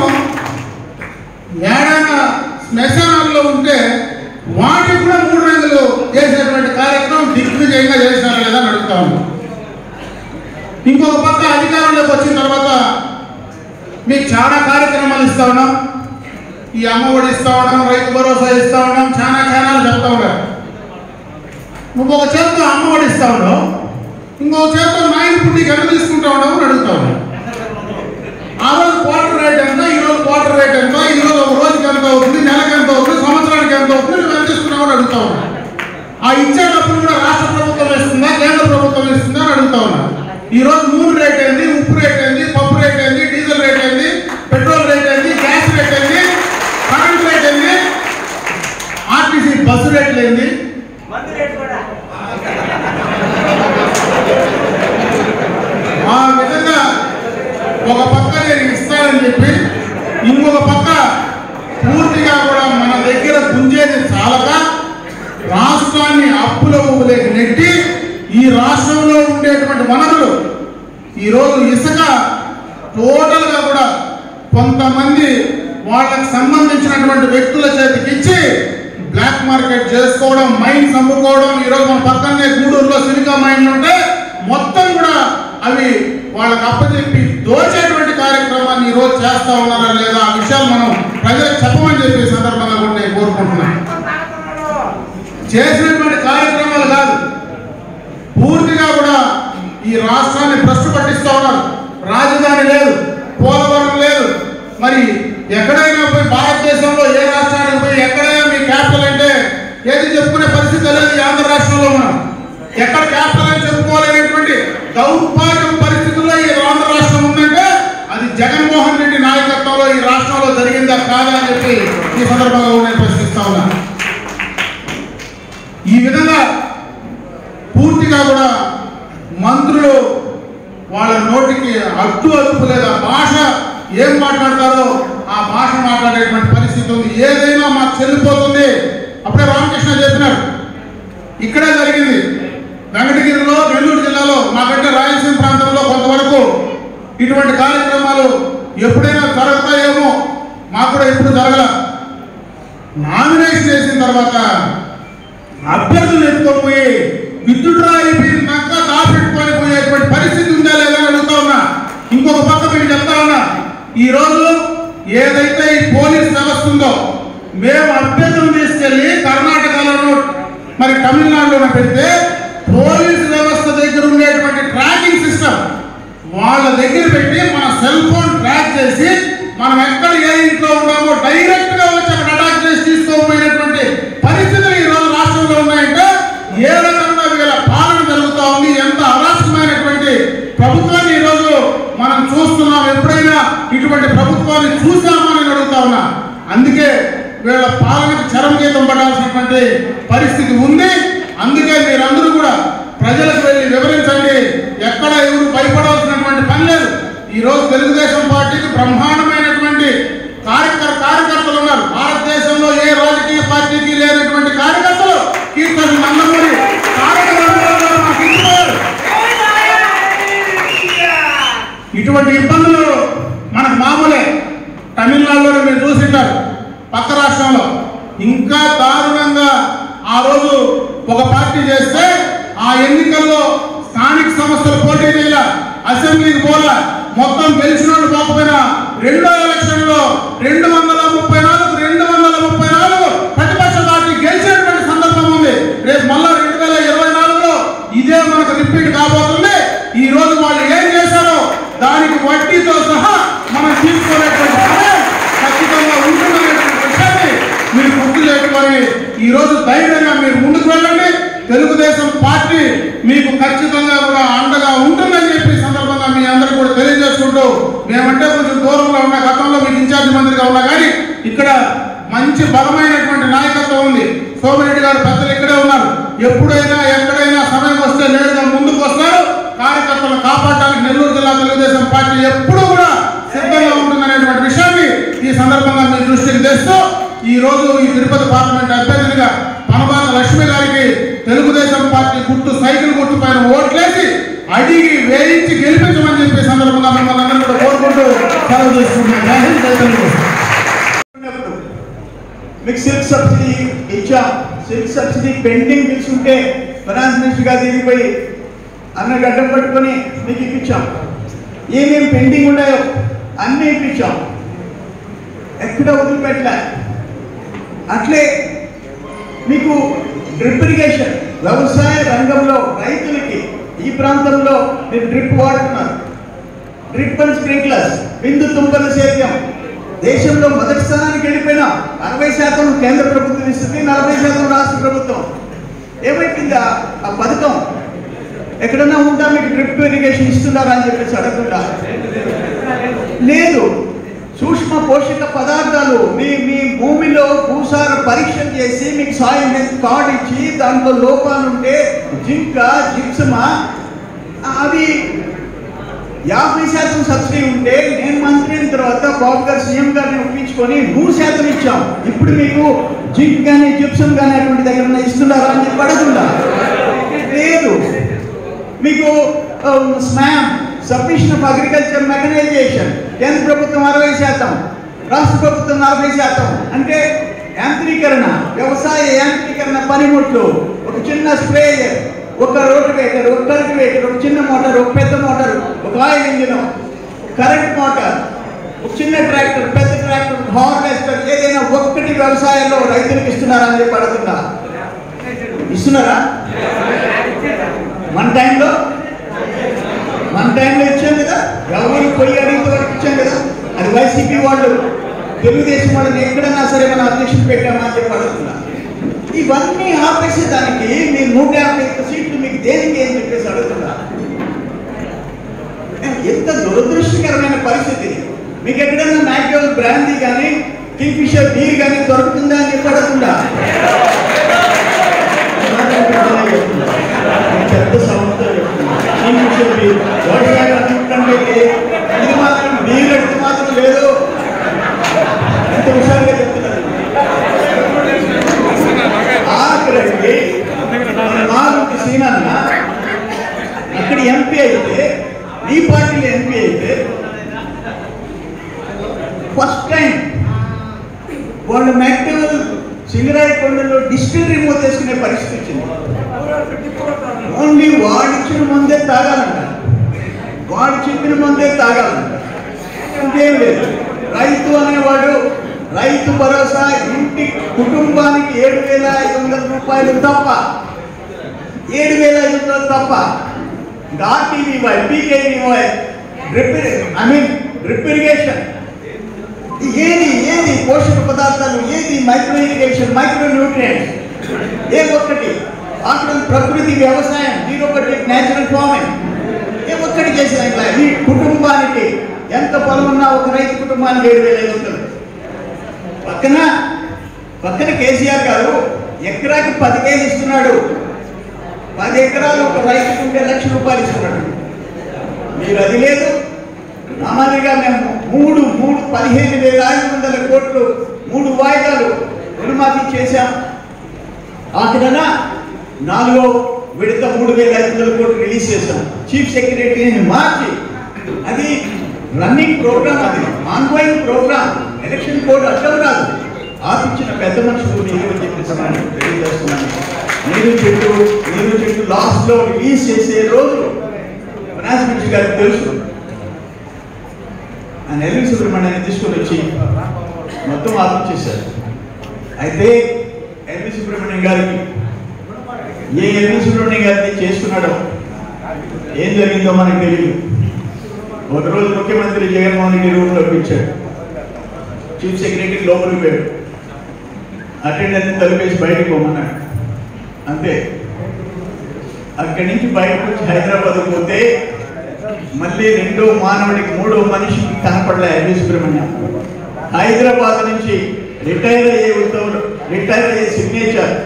Speaker 6: ఏడైనా శ్మశానాల్లో ఉంటే వాటికి కూడా మూడు రంగులు వేసేటువంటి కార్యక్రమం దిగ్విజయంగా చేసినారు లేదా అని అడుగుతా ఉన్నాం ఇంకొక పక్క అధికారంలోకి వచ్చిన తర్వాత మీకు చాలా కార్యక్రమాలు ఇస్తా ఉన్నాం ఈ అమ్మఒడి ఇస్తా ఉన్నాం రైతు భరోసా ఇస్తా ఉన్నాం చాలా చాలా చెప్తా ఉన్నారు నువ్వు ఒక చేత్తో అమ్మఒడి ఇస్తా ఉన్నావు ఇంకొక చేత్తో నాయన పుట్టికి ఎంత తీసుకుంటా ఉన్నావు అని అడుగుతా ఉన్నావు ఆ రోజు క్వార్టర్ రేట్ ఎంత ఈ రోజు క్వార్టర్ రేట్ ఎంత ఈ రోజు ఒక రోజుకి ఎంత అవుతుంది నెలకు ఎంత అవుతుంది సంవత్సరానికి ఎంత అవుతుంది నువ్వు ఎంత తీసుకున్నావు అని అడుగుతా ఉన్నా ఆ ఇచ్చే డబ్బులు కూడా రాష్ట్ర ప్రభుత్వం ఇస్తుందా కేంద్ర ప్రభుత్వం ఇస్తుందా అని అడుగుతా ఉన్నా ఈ రోజు నూనె రేట్ ఏంది ఉప్పు రేట్ ఏంది పప్పు రేట్ ఏంది డీజిల్ రేట్ ఏంది పెట్రోల్ రేట్ ఏంది గ్యాస్ రేట్ ఏంది కరెంట్ రేట్ ఏంది ఆర్టీసీ బస్సు రేట్లు ఏంది ఆ విధంగా ఒక పక్క నేను ఇస్తానని చెప్పి ఇంకొక పక్క పూర్తిగా కూడా మన దగ్గర గుంజేది చాలక రాష్ట్రాన్ని అప్పుల ఊబులేకి నెట్టి ఈ రాష్ట్రంలో ఉండేటువంటి వనరులు ఈరోజు ఇసుక టోటల్గా కూడా కొంతమంది వాళ్ళకి సంబంధించినటువంటి వ్యక్తుల చేతికి ఇచ్చి బ్లాక్ మార్కెట్ చేసుకోవడం మైన్స్ అమ్ముకోవడం ఈరోజు మన పక్కనే గూడూరులో సిలికా మైన్లు ఉంటే మొత్తం కూడా అవి వాళ్ళకి అప్పచెప్పి దోచేటువంటి కార్యక్రమాన్ని ఈరోజు చేస్తా ఉన్నారా లేదా ఆ విషయాలు మనం ప్రజలకు చెప్పమని చెప్పి ఈ సందర్భంగా కూడా నేను కోరుకుంటున్నాను చేసినటువంటి కార్యక్రమాలు కాదు పూర్తిగా కూడా ఈ రాష్ట్రాన్ని భ్రష్టు పట్టిస్తా ఉన్నారు రాజధాని లేదు పోలవరం లేదు మరి ఎక్కడైనా పోయి భారతదేశంలో ఏ రాష్ట్రానికి పోయి ఎక్కడైనా మీ క్యాపిటల్ అంటే ఏది చెప్పుకునే పరిస్థితి లేదు ఈ ఆంధ్ర రాష్ట్రంలో ఉన్నాం ఎక్కడ క్యాపిటల్ అని చెప్పుకోలేనటువంటి దౌర్భాగ్య పరిస్థితుల్లో ఈ ఆంధ్ర రాష్ట్రం ఉందంటే అది జగన్మోహన్ రెడ్డి నాయకత్వంలో గతంలో ఈ రాష్ట్రంలో జరిగిందా కాదా అని చెప్పి ఈ సందర్భంగా నేను ప్రశ్నిస్తా ఉన్నా ఈ విధంగా పూర్తిగా కూడా మంత్రులు వాళ్ళ నోటికి అడ్డు అదుపు లేదా భాష ఏం మాట్లాడతారో ఆ భాష మాట్లాడేటువంటి పరిస్థితి ఉంది ఏదైనా మాకు చెల్లిపోతుంది అప్పుడే రామకృష్ణ చెప్పినారు ఇక్కడే జరిగింది వెంకటగిరిలో నెల్లూరు జిల్లాలో మాకంటే రాయలసీమ ప్రాంతంలో కొంతవరకు ఇటువంటి కార్యక్రమాలు ఎప్పుడైనా జరుగుతాయేమో మాకు కూడా ఎప్పుడు జరగల నామినేషన్ చేసిన తర్వాత అభ్యర్థులు ఎత్తుకొని విద్యుత్రా అయిపోయినాక దాపెట్టుకొని పోయేటువంటి పరిస్థితి ఉందా లేదా అని అడుగుతా ఉన్నా ఇంకొక పక్క మీకు చెప్తా ఉన్నా ఈ రోజు ఏదైతే ఈ పోలీస్ వ్యవస్థ ఉందో మేము అభ్యర్థులు తీసుకెళ్లి కర్ణాటకలోను మరి తమిళనాడులోనూ పెడితే పోలీస్ వ్యవస్థ దగ్గర ఉండేటువంటి ట్రాకింగ్ సిస్టమ్ వాళ్ళ దగ్గర పెట్టి మన సెల్ ఫోన్ ట్రాక్ చేసి మనం ఎక్కడ ఏ ఇంట్లో ఉన్నామో డైరెక్ట్ గా వచ్చి అక్కడ అటాక్ చేసి తీసుకోపోయినటువంటి పరిస్థితులు ఈ రోజు రాష్ట్రంలో ఉన్నాయంటే ఏ రకంగా వీళ్ళ పాలన జరుగుతా ఉంది ఎంత అరాచకమైనటువంటి ప్రభుత్వాన్ని ఈ రోజు మనం చూస్తున్నాం ఎప్పుడైనా ఇటువంటి ప్రభుత్వాన్ని చూసామని నేను అడుగుతా ఉన్నా అందుకే వీళ్ళ పాలనకు చరమగీతం పడాల్సినటువంటి పరిస్థితి ఉంది అందుకే మీరందరూ కూడా ప్రజలకు వెళ్ళి వివరించండి ఎక్కడ ఎవరు భయపడాల్సినటువంటి పని లేదు ఈ రోజు తెలుగుదేశం పార్టీకి బ్రహ్మాండమైనటువంటి కార్యకర్ కార్యకర్తలు ఉన్నారు భారతదేశంలో ఏ రాజకీయ పార్టీకి లేనటువంటి కార్యకర్తలు కీర్తన నందమూరి తారక రామారావు గారు మాకు ఇచ్చిపోయారు ఇటువంటి ఇబ్బందులు మనకు మామూలే తమిళనాడులో మీరు చూసింటారు పక్క రాష్ట్రంలో ఇంకా దారుణంగా ఆ రోజు ఒక పార్టీ చేస్తే ఆ ఎన్నికల్లో స్థానిక సంస్థలు పోటీ చేయాల అసెంబ్లీకి పోలా మొత్తం గెలిచిన వాళ్ళు పోకపోయినా రెండో ఎలక్షన్ లో రెండు వందల ముప్పై నాలుగు రెండు వందల ముప్పై నాలుగు ప్రతిపక్ష పార్టీ గెలిచినటువంటి సందర్భం ఉంది రేపు మళ్ళా రెండు వేల ఇరవై నాలుగులో ఇదే మనకు రిపీట్ కాబోతుంది ఈ రోజు వాళ్ళు ఏం చేశారో దానికి వడ్డీతో సహా మనం తీసుకునేటువంటి సమయం ఖచ్చితంగా ఉంటుందనేటువంటి విషయాన్ని మీరు గుర్తు చేసుకొని ఈ రోజు ధైర్యంగా మీరు ముందుకు వెళ్ళండి తెలుగుదేశం పార్టీ మీకు ఖచ్చితంగా కూడా అండగా ఉంటుందని చెప్పి ఈ సందర్భంగా మీ అందరికీ కూడా తెలియజేసుకుంటూ మేమంటే కొంచెం దూరంలో ఉన్న గతంలో మీకు ఇన్ఛార్జ్ మంత్రిగా ఉన్నా కానీ ఇక్కడ మంచి బలమైనటువంటి నాయకత్వం ఉంది సోమిరెడ్డి గారు పెద్దలు ఇక్కడే ఉన్నారు ఎప్పుడైనా ఎక్కడైనా సమయం వస్తే నేరుగా ముందుకు వస్తారు కార్యకర్తలను కాపాడడానికి నెల్లూరు జిల్లా తెలుగుదేశం పార్టీ ఎప్పుడూ కూడా సిద్ధంగా ఉంటుందనేటువంటి విషయాన్ని ఈ సందర్భంగా మీ దృష్టికి తెస్తూ ఈ రోజు ఈ తిరుపతి పార్లమెంట్ అభ్యర్థినిగా పనబాక లక్ష్మి గారికి తెలుగుదేశం పార్టీ గుర్తు సైకిల్ గుర్తు పైన ఓట్లేసి అడిగి వేయించి గెలిపించమని చెప్పి ఈ సందర్భంగా మిమ్మల్ని అందరూ కూడా కోరుకుంటూ సెలవు తీసుకుంటున్నాను జై హింద్, జై తెలుగు
Speaker 7: ఉన్నప్పుడు మీకు సిల్క్ సబ్సిడీ ఇచ్చాం సిల్క్ సబ్సిడీ పెండింగ్ తీసుకుంటే ఫైనాన్స్ మినిస్టర్ గారు తిరిగిపోయి అన్న గడ్డం పట్టుకొని మీకు ఇప్పించాం ఏమేమి పెండింగ్ ఉన్నాయో అన్నీ ఇప్పించాం ఎక్కడ వదిలిపెట్టలే అట్లే మీకు డ్రిప్ ఇరిగేషన్ వ్యవసాయ రంగంలో రైతులకి ఈ ప్రాంతంలో మీరు డ్రిప్ వాడుతున్నారు డ్రిప్ అండ్ స్ప్రింక్లర్స్ బిందు తుంపల సేద్యం దేశంలో మొదటి స్థానానికి వెళ్ళిపోయినా అరవై శాతం కేంద్ర ప్రభుత్వం ఇస్తుంది నలభై శాతం రాష్ట్ర ప్రభుత్వం ఏమైపోయింది ఆ- ఆ పథకం ఎక్కడన్నా ఉందా మీకు డ్రిప్ ఇరిగేషన్ ఇస్తున్నారా అని చెప్పేసి అడగకుండా లేదు సూక్ష్మ పోషక పదార్థాలు మీ మీ భూమిలో భూసార పరీక్ష చేసి మీకు సాయిల్ హెల్త్ కార్డ్ ఇచ్చి దాంట్లో లోపాలు ఉంటే జింక జిప్సమా అవి యాభై శాతం సబ్సిడీ ఉంటే నేను మంత్రి అయిన తర్వాత బాబు గారు సీఎం గారిని ఒప్పించుకొని నూరు శాతం ఇచ్చాం ఇప్పుడు మీకు జింక్ కానీ జిప్సమ్ కానీ అటువంటి దగ్గర ఉన్న ఇస్తున్నారా అని చెప్పి అడగకుండా లేదు మీకు SMAM submission of agriculture mechanization కేంద్ర ప్రభుత్వం అరవై శాతం రాష్ట్ర ప్రభుత్వం నలభై శాతం అంటే యాంత్రీకరణ వ్యవసాయ యాంత్రీకరణ పనిముట్లు ఒక చిన్న స్ప్రేయర్ ఒక రోటివేటర్ ఒక కల్టివేటర్ ఒక చిన్న మోటార్ ఒక పెద్ద మోటార్ ఒక ఆయిల్ ఇంజిన్ కరెంట్ మోటార్ ఒక చిన్న ట్రాక్టర్ పెద్ద ట్రాక్టర్ హార్వెస్టర్ ఏదైనా ఒక్కటి వ్యవసాయంలో రైతులకు ఇస్తున్నారా అని చెప్పి అడుగుతున్నా ఇస్తున్నారా మన టైంలో మన టైంలో ఇచ్చాం కదా ఎవరు పోయి అడిగితే వాళ్ళకి ఇచ్చాం కదా అది వైసీపీ వాళ్ళు తెలుగుదేశం వాళ్ళని ఎక్కడన్నా సరే మనం అధ్యక్షులు పెట్టామా అని చెప్పి అడుగుతున్నా ఇవన్నీ ఆపేసేదానికి మీరు నూట యాభై ఒక్క సీట్లు మీకు దేనికి అని చెప్పేసి అడుగుతున్నా ఎంత దురదృష్టకరమైన పరిస్థితి మీకు ఎక్కడైనా మ్యాక్డోల్ బ్రాందీ కానీ కింగ్ ఫిషర్ బీర్ కానీ దొరుకుతుందా అని చెప్పి అడగకుండా పెద్ద సౌండ్తో చెప్తున్నా. కింగ్ ఫిషర్ బీర్ ఒకసారి అనుకుంటే ఇది మాత్రం బీర్ అడిగితే మాత్రం లేదు ఎంత హుషారుగా చెప్తున్నారు ఆఖరికి నాలుగు సీనన్న అక్కడ ఎంపీ అయితే ఈ పార్టీలో ఎంపీ అయితే ఫస్ట్ టైం వాళ్ళు మ్యాక్టివల్ సింగరాయ కొండలో డిస్టిలరీ మూత వేసుకునే పరిస్థితి వచ్చింది ఓన్లీ వాడిచ్చిన ముందే తాగాలంట వాడు చెప్పిన ముందే తాగాలంట ఇంకేం లేదు రైతు అనేవాడు రైతు భరోసా ఇంటి కుటుంబానికి ఏడు వేల ఐదు వందల రూపాయలు తప్ప ఏడు వేల ఐదు వందలు తప్ప ఆర్టీవీవై PKVY drip I mean drip irrigation ఏది ఏది పోషక పదార్థాలు ఏది మైక్రో ఇరిగేషన్ మైక్రో న్యూట్రియంట్స్ ఏ ఒక్కటి అక్కడ ప్రకృతి వ్యవసాయం జీరో బడ్జెట్ న్యాచురల్ ఫార్మింగ్ ఏ ఒక్కటి చేసిన ఇట్లా ఈ కుటుంబానికి ఎంత పొలం ఉన్నా ఒక రైతు కుటుంబానికి ఏడు వేల ఐదు వందలు పక్కన పక్కన కేసీఆర్ గారు ఎకరాకి పదివేలు ఇస్తున్నాడు పది ఎకరాలు ఒక రైతుకు ఉంటే లక్ష రూపాయలు ఇస్తున్నాడు మీరు అది లేదు నా మాదిరిగా మేము మూడు మూడు పదిహేను వేల ఐదు వందల కోట్లు మూడు వాయిదాలు రుణమాఫీ చేశాం ఆఖరన నాలుగో విడత మూడు వేల ఐదు వందల కోట్లు రిలీజ్ చేశాం చీఫ్ సెక్రటరీని మార్చి అది రన్నింగ్ ప్రోగ్రామ్ అది ఆన్గోయింగ్ ప్రోగ్రామ్ ఎలక్షన్ కోడ్ అడ్డం రాదు ఆపించిన పెద్ద మనుషులు నేను అని చెప్పేసి నేను తెలియజేస్తున్నాను నీరు చెట్టు నీరు చెట్టు లాస్ట్ లో రిలీజ్ చేసే రోజు ఫైనాన్స్ మినిస్టర్ గారికి తెలుసు ఆయన ఎల్వి సుబ్రహ్మణ్యాన్ని తీసుకొని వచ్చి మొత్తం ఆలోచించారు అయితే ఎల్వి సుబ్రహ్మణ్యం గారికి ఏ ఎల్వి సుబ్రహ్మణ్యం గారిని చేసుకున్నాడో ఏం జరిగిందో మనకు తెలియదు ఒక రోజు ముఖ్యమంత్రి జగన్మోహన్ రెడ్డి రూమ్లో పిలిచాడు చీఫ్ సెక్రటరీ లోపలికి పోయాడు అటెండెంట్ తలిపేసి బయటకు పోమన్నాడు అంతే అక్కడి నుంచి బయటకు వచ్చి హైదరాబాద్ పోతే మళ్ళీ రెండో మానవుడికి మూడో మనిషికి కనపడలే ఎల్వి సుబ్రహ్మణ్యం హైదరాబాద్ నుంచి రిటైర్ అయ్యే ఉత్తముడు రిటైర్ అయ్యే సిగ్నేచర్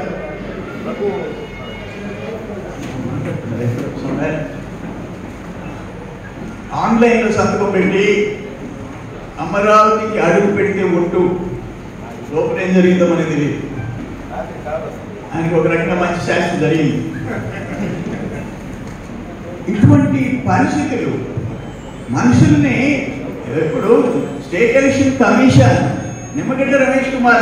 Speaker 7: ఆన్లైన్లో సంతకం పెట్టి అమరావతికి అడుగు పెడితే ఒట్టు లోపల ఏం జరిగిందో మనకి తెలియదు ఆయనకి ఒక రకంగా మంచి శాస్త్రం జరిగింది ఇటువంటి పరిస్థితులు మనుషుల్ని ఇప్పుడు state election commission Nimmagadda Ramesh Kumar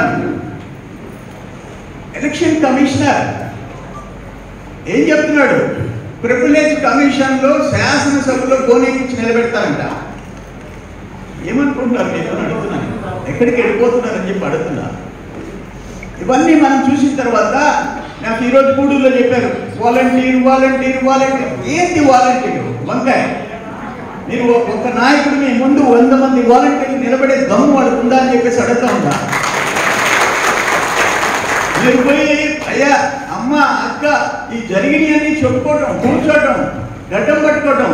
Speaker 7: election commissioner ఏం చెప్తున్నాడు ప్రివిలేజ్ కమిషన్ లో శాసనసభలో గోనెక్కించి నిలబెడతారంట ఏమనుకుంటున్నారు మీరు అని అడుగుతున్నాను ఎక్కడికి వెళ్ళిపోతున్నారని చెప్పి అడుగుతున్నా ఇవన్నీ మనం చూసిన తర్వాత నాకు ఈరోజు గూడూరులో చెప్పారు వాలంటీర్ వాలంటీర్ వాలంటీర్ ఏంటి వాలంటీర్ వంకాయ మీరు ఒక- ఒక నాయకుడు మీ ముందు వంద మంది వాలంటీర్లు నిలబడే దమ్ము వాళ్ళకు ఉందా అని చెప్పేసి అడుగుతా ఉంటా మీరు పోయి అయ్యా అమ్మ అక్క ఈ జరిగినవన్నీ చెప్పుకోవటం కూర్చోవటం గడ్డం పట్టుకోవటం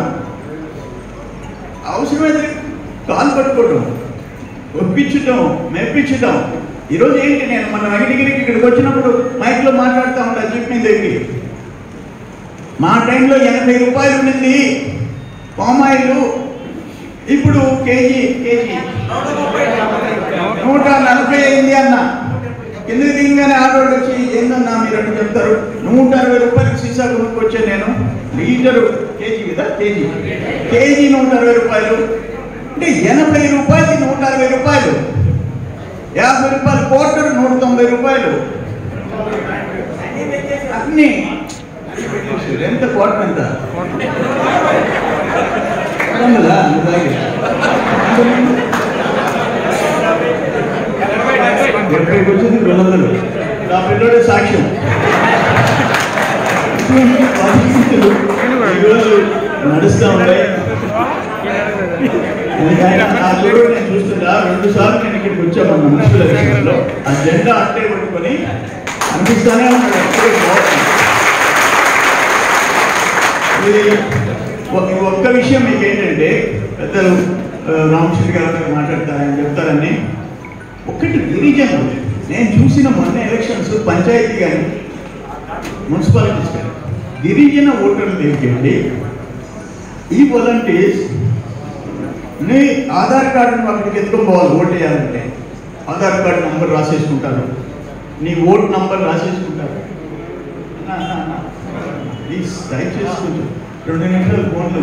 Speaker 7: అవసరమైతే కాలు పట్టుకోవటం ఒప్పించటం మెప్పించటం ఈరోజు ఏంటి నేను మన వెంకటగిరికి ఇక్కడికి వచ్చినప్పుడు మైక్లో మాట్లాడుతూ ఉంటా జీప్ మీద ఎక్కి మా టైంలో ఎనభై రూపాయలు ఉండింది పామాయిల్ ఇప్పుడు కేజీ కేజీ నూట నలభై అయింది అన్న కిందకి దిగగానే ఆడవాళ్ళు వచ్చి ఏందన్నా మీరు అంటే చెప్తారు నూట అరవై రూపాయలకి సీసా కొనుక్కొచ్చే నేను లీటరు కేజీ కదా కేజీ కేజీ నూట అరవై రూపాయలు అంటే ఎనభై రూపాయలకి నూట అరవై రూపాయలు యాభై రూపాయలు కోటర్ నూట తొంభై రూపాయలు అన్ని ఎంత కోటర్ ఎంత వందలా? నువ్వు తాగి. డెబ్బైకి వచ్చింది రెండు వందలు నా పిల్లడే సాక్ష్యం ఇటువంటి పరిస్థితులు ఈరోజు నడుస్తూ ఉన్నాయి నేను ఆ చూడు నేను చూస్తున్నా రెండు సార్లు నేను ఇక్కడికి వచ్చాను మున్సిపల్ ఎలక్షన్లో ఆ జెండా అట్టే పట్టుకొని అనిపిస్తానే ఉన్నాడు అప్పుడే బాగుంది. ఇది ఒ- ఒక్క విషయం మీకు ఏంటంటే పెద్దలు ఆ, రామకృష్ణ గారు మాట్లాడతారని చెప్తారని ఒకటి గిరిజనులు నేను చూసిన మొన్న ఎలక్షన్స్ పంచాయతీ కానీ మున్సిపాలిటీస్ కానీ గిరిజన ఓటర్లు ఏంటండి ఈ వాలంటీర్స్ నీ ఆధార్ కార్డును అక్కడికి ఎత్తుకొని పోవాలి ఓటు వేయాలంటే ఆధార్ కార్డు నంబర్ రాసేసుకుంటారు నీ ఓట్ నంబర్ రాసేసుకుంటారు అన్నా, అన్నా, అన్నా. ప్లీజ్ దయచేసి కొంచెం రెండు నిమిషాలు ఫోన్లో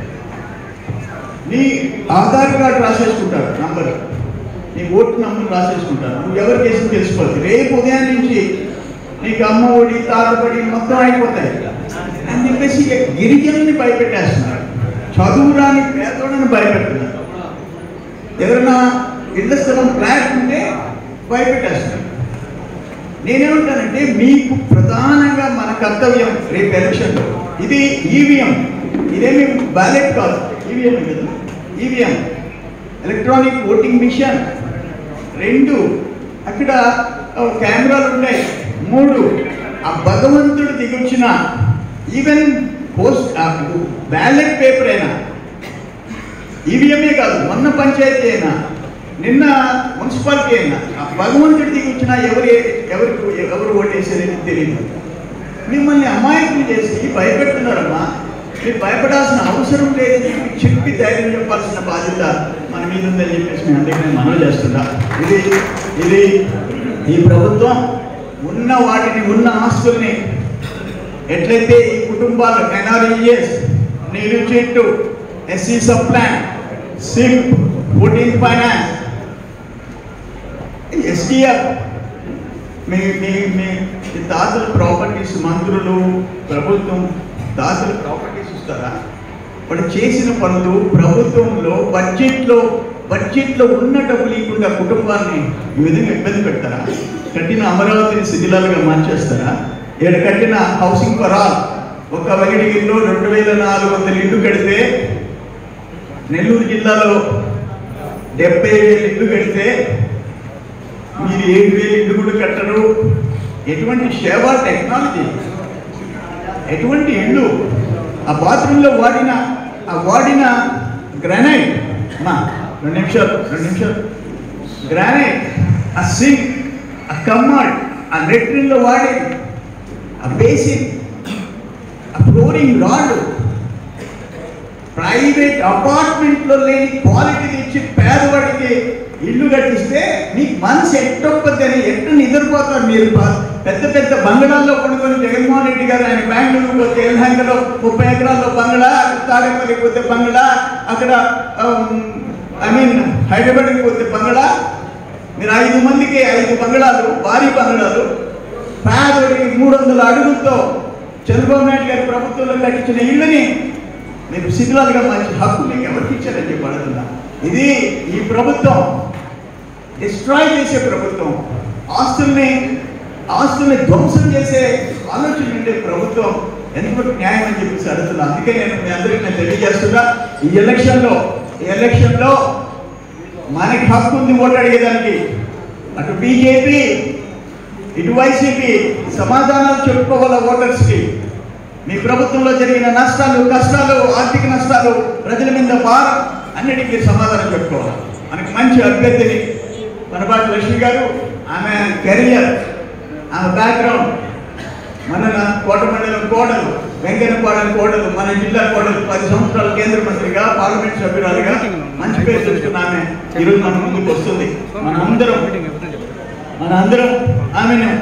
Speaker 7: నీ ఆధార్ కార్డు రాసేసుకుంటారు నంబర్ నీ ఓటు నంబర్ రాసేసుకుంటారు నువ్వు ఎవరికి వేసి తెలిసిపోతుంది రేపు ఉదయం నుంచి నీకు అమ్మ ఒడి తాతబడి మొత్తం అయిపోతాయి అని చెప్పేసి ఇక గిరిజనుల్ని భయపెట్టేస్తున్నారు చదువు రాని పేదోళ్ళని భయపెడుతున్నారు ఎవరైనా ఇళ్ల స్థలం ఫ్లాట్ ఉంటే భయపెట్టేస్తున్నారు నేనేమంటానంటే మీకు ప్రధానంగా మన కర్తవ్యం రేపు ఎలక్షన్లో ఇది ఈవీఎం ఇదేమి బ్యాలెట్ కాదు ఈవీఎం కదా ఈవీఎం ఎలక్ట్రానిక్ ఓటింగ్ మిషన్ రెండు అక్కడ ఆ, కెమెరాలు ఉన్నాయి మూడు ఆ భగవంతుడు దిగొచ్చిన ఈవెన్ పోస్ట్ బ్యాలెట్ పేపర్ అయినా ఈవీఎంఏ కాదు మొన్న పంచాయతీ అయినా నిన్న మున్సిపాలిటీ అయినా ఆ భగవంతుడి దిగి వచ్చినా ఎవరు ఎవరు ఎవరు ఓటేసేది తెలియదు మిమ్మల్ని అమాయకులు చేసి భయపెడుతున్నారమ్మా మీరు భయపడాల్సిన అవసరం లేదని చెప్పి చెప్పి ధైర్యం చెప్పాల్సిన బాధ్యత మన మీద ఉందని చెప్పేసి మేము అందరికీ నేను మనవి చేస్తున్నా ఇది ఇది ఈ ప్రభుత్వం ఉన్న వాటిని ఉన్న ఆస్తుల్ని ఎట్లయితే ఈ కుటుంబాలు ఎన్ఆర్ఈఎస్ నీరు చెట్టు ఎస్సీ సబ్ ప్లాన్ సిప్ ఫుడింగ్ ఫైనాన్స్ ఎస్డిఎఫ్ మీ మీ మీ మీ తాతల ప్రాపర్టీస్ మంత్రులు ప్రభుత్వం తాతల ప్రాపర్టీస్ ఇస్తారా వాళ్ళు చేసిన పనులు ప్రభుత్వంలో బడ్జెట్లో బడ్జెట్లో ఉన్న డబ్బు లేకుండా కుటుంబాన్ని ఈ విధంగా ఇబ్బంది పెడతారా కట్టిన అమరావతిని శిథిలాలుగా మార్చేస్తారా ఇక్కడ కట్టిన హౌసింగ్ ఫర్ ఆల్ ఒక వెంకటగిరిలో రెండు వేల నాలుగు వందల ఇల్లు కడితే నెల్లూరు జిల్లాలో డెబ్బై వేలు ఇల్లు కడితే మీరు ఏడు వేలు ఇల్లు కూడా కట్టరు ఎటువంటి సేవా టెక్నాలజీ ఎటువంటి ఇల్లు ఆ బాత్రూంలో వాడిన ఆ వాడిన గ్రానైట్ మా రెండు నిమిషాలు రెండు నిమిషాలు గ్రానైట్ ఆ సింక్ ఆ కమ్మడ్ ఆ లెట్రిన్లో వాడి ఆ బేసిన్ ఆ ఫ్లోరింగ్ రాడ్ ప్రైవేట్ అపార్ట్మెంట్లో లేని క్వాలిటీ తెచ్చి పేదవాడికి ఇల్లు కట్టిస్తే మీకు మనసు ఎట్టొప్పదని ఎట్ట నిద్రపోతారు మీరు ప- పెద్ద పెద్ద బంగళాల్లో కొనుక్కొని జగన్మోహన్ రెడ్డి గారు ఆయన బెంగళూరు పోతే ఎల్హంకలో ముప్పై ఎకరాల్లో బంగళా తాడేపల్లి పోతే బంగళా అక్కడ ఐ మీన్ హైదరాబాద్కి పోతే బంగళా మీరు ఐదు మందికి ఐదు బంగళాలు భారీ బంగళాలు పేదోడికి మూడు వందల అడుగులతో చంద్రబాబు నాయుడు గారి ప్రభుత్వంలో కట్టించిన ఇళ్ళని మీరు శిథిలాలుగా మంచి హక్కు మీకు ఎవరికి ఇచ్చారని చెప్పి అడుగుతున్నా ఇది ఈ ప్రభుత్వం డిస్ట్రాయ్ చేసే ప్రభుత్వం ఆస్తుల్ని ఆస్తుల్ని ధ్వంసం చేసే ఆలోచన ఉండే ప్రభుత్వం ఎంతవరకు న్యాయం అని చెప్పేసి అడుగుతున్నా అందుకే నేను మీ అందరికీ నేను తెలియజేస్తున్నా ఈ ఎలక్షన్లో ఈ ఎలక్షన్లో మనకి హక్కు ఉంది ఓటు అడిగేదానికి అటు బీజేపీ ఇటు వైసీపీ సమాధానాలు చెప్పుకోవాల ఓటర్స్కి మీ ప్రభుత్వంలో జరిగిన నష్టాలు కష్టాలు ఆర్థిక నష్టాలు ప్రజల మీద భారం అన్నిటికీ మీరు సమాధానం చెప్పుకోవాలి మనకి మంచి అభ్యర్థిని మనపాటి లక్ష్మి గారు ఆమె కెరియర్ ఆమె బ్యాక్గ్రౌండ్ మన నా- కోట మండలం కోడలు వెంకన్నపాడెం కోడలు మన జిల్లా కోడలు పది సంవత్సరాలు కేంద్ర మంత్రిగా పార్లమెంట్ సభ్యురాలుగా మంచి పేరు తెచ్చుకున్న ఆమె ఈరోజు మన ముందుకు వస్తుంది మన అందరం మన అందరం ఆమెను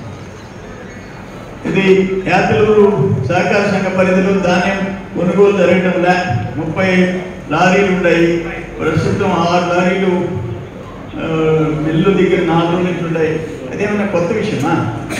Speaker 7: ఇది యాత్రలూరు సహకార సంఘ పరిధిలో ధాన్యం కొనుగోలు జరగటంలా ముప్పై లారీలు ఉన్నాయి ప్రస్తుతం ఆరు లారీలు ఆ, మిల్లు దగ్గర నాలుగు రోజుల నుంచి ఉన్నాయి అదేమన్నా కొత్త విషయమా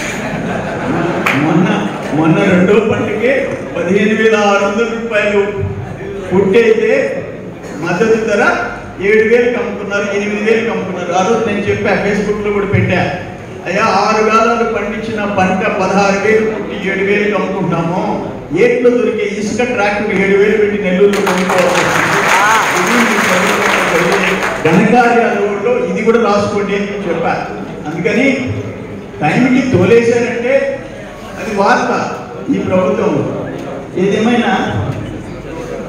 Speaker 7: మొన్న మొన్న రెండో పంటకే పదిహేను వేల ఆరు వందల రూపాయలు పుట్టయితే మద్దతు ధర ఏడు వేలకు అమ్ముతున్నారు ఎనిమిది వేలకు అమ్ముతున్నారు ఆ రోజు నేను చెప్పా ఫేస్బుక్లో కూడా పెట్టా అయ్యా ఆరు కాలాలు పండించిన పంట పదహారు వేలు పుట్టి ఏడు వేలకు అమ్ముకుంటాము ఏట్లో దొరికే ఇసుక ట్రాక్టర్ ఏడు వేలు పెట్టి నెల్లూరులో కొనుక్కోవాలి ఇది మీ ప్రభుత్వంలో జరిగే ఘనకార్యాలలో ఇది కూడా రాసుకోండి అని నేను చెప్పా అందుకని టైంకి తోలేశారంటే అది వార్త ఈ ప్రభుత్వం ఏదేమైనా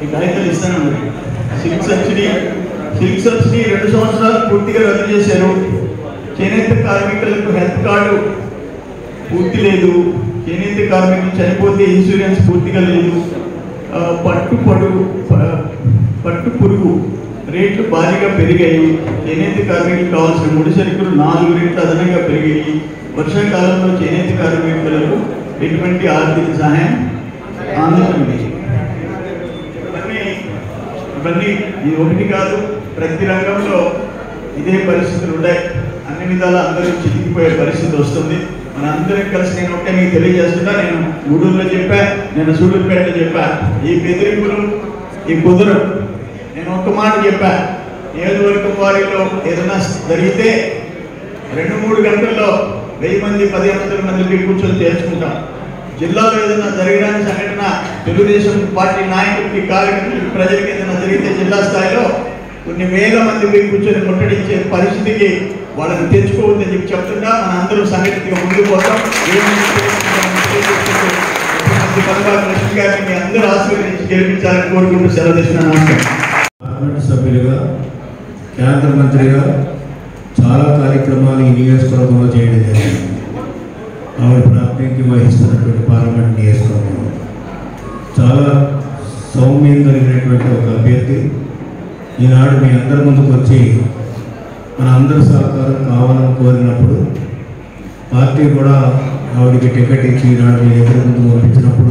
Speaker 7: కాగితాలు ఇస్తాను సిల్క్ సబ్సిడీ సిల్క్ సబ్సిడీ రెండు సంవత్సరాలు పూర్తిగా రద్దు చేశారు చేనేత కార్మికులకు హెల్త్ కార్డు పూర్తి లేదు చేనేత కార్మికులు చనిపోతే ఇన్సూరెన్స్ పూర్తిగా లేదు ఆ, పట్టు పడు ప- పట్టు పురుగు రేట్లు భారీగా పెరిగాయి చేనేత కార్మికులకు కావాల్సిన ముడి సరుకులు నాలుగు రేట్లు అదనంగా పెరిగాయి వర్షాకాలంలో చేనేత కార్మికులకు ఎటువంటి ఆర్థిక సహాయం అందదండి ఇవన్నీ ఇవన్నీ ఇది ఒకటి కాదు ప్రతి రంగంలో ఇదే పరిస్థితులు ఉన్నాయి అన్ని విధాల అందరూ చితికిపోయే పరిస్థితి వస్తుంది మన అందరం కలిసి నేను ఒకటే మీకు తెలియజేస్తున్నా నేను గూడూరులో చెప్పా నేను సూళ్ళూరుపేటలో చెప్పా ఈ బెదిరింపులు ఈ కుదురు నేను ఒక్క మాట చెప్పా నియోజకవర్గం వారిలో ఏదైనా జరిగితే రెండు మూడు గంటల్లో వెయ్యి మంది పదిహేను వందల మందికి కూర్చొని తేల్చుకుంటాం జిల్లాలో ఏదైనా జరగడానికి సంఘటన తెలుగుదేశం పార్టీ నాయకులకి కార్యకర్తలకి ప్రజలకి ఏదైనా జరిగితే జిల్లా స్థాయిలో కొన్ని వేల మంది పోయి కూర్చొని ముట్టడించే పరిస్థితికి వాళ్ళని తెచ్చుకోవద్దని చెప్పి చెప్తున్నా మన అందరూ సంఘటితగా ముందుకు పోతాం ఏమైనా చేసుకుంటామని తెలియజేసుకుంటూ ముఖ్యమంత్రి పరమాత్మ లక్ష్మి గారిని మీ అందరూ ఆశీర్వదించి గెలిపించాలని కోరుకుంటూ సెలవు తీసుకున్నాను నమస్కారం
Speaker 8: పార్లమెంట్ సభ్యులుగా కేంద్ర మంత్రిగా చాలా కార్యక్రమాలు ఈ నియోజకవర్గంలో చేయడం జరిగింది ఆవిడ ప్రాతినిధ్యం వహిస్తున్నటువంటి పార్లమెంట్ నియోజకవర్గం చాలా సౌమ్యం కలిగినటువంటి ఒక అభ్యర్థి ఈనాడు మీ అందరి ముందుకు వచ్చి మన అందరి సహకారం కావాలని కోరినప్పుడు పార్టీ కూడా ఆవిడకి టికెట్ ఇచ్చి ఈనాడు మీ దగ్గర ముందు పంపించినప్పుడు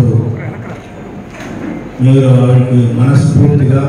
Speaker 8: మీరు ఆవిడకి మనస్ఫూర్తిగా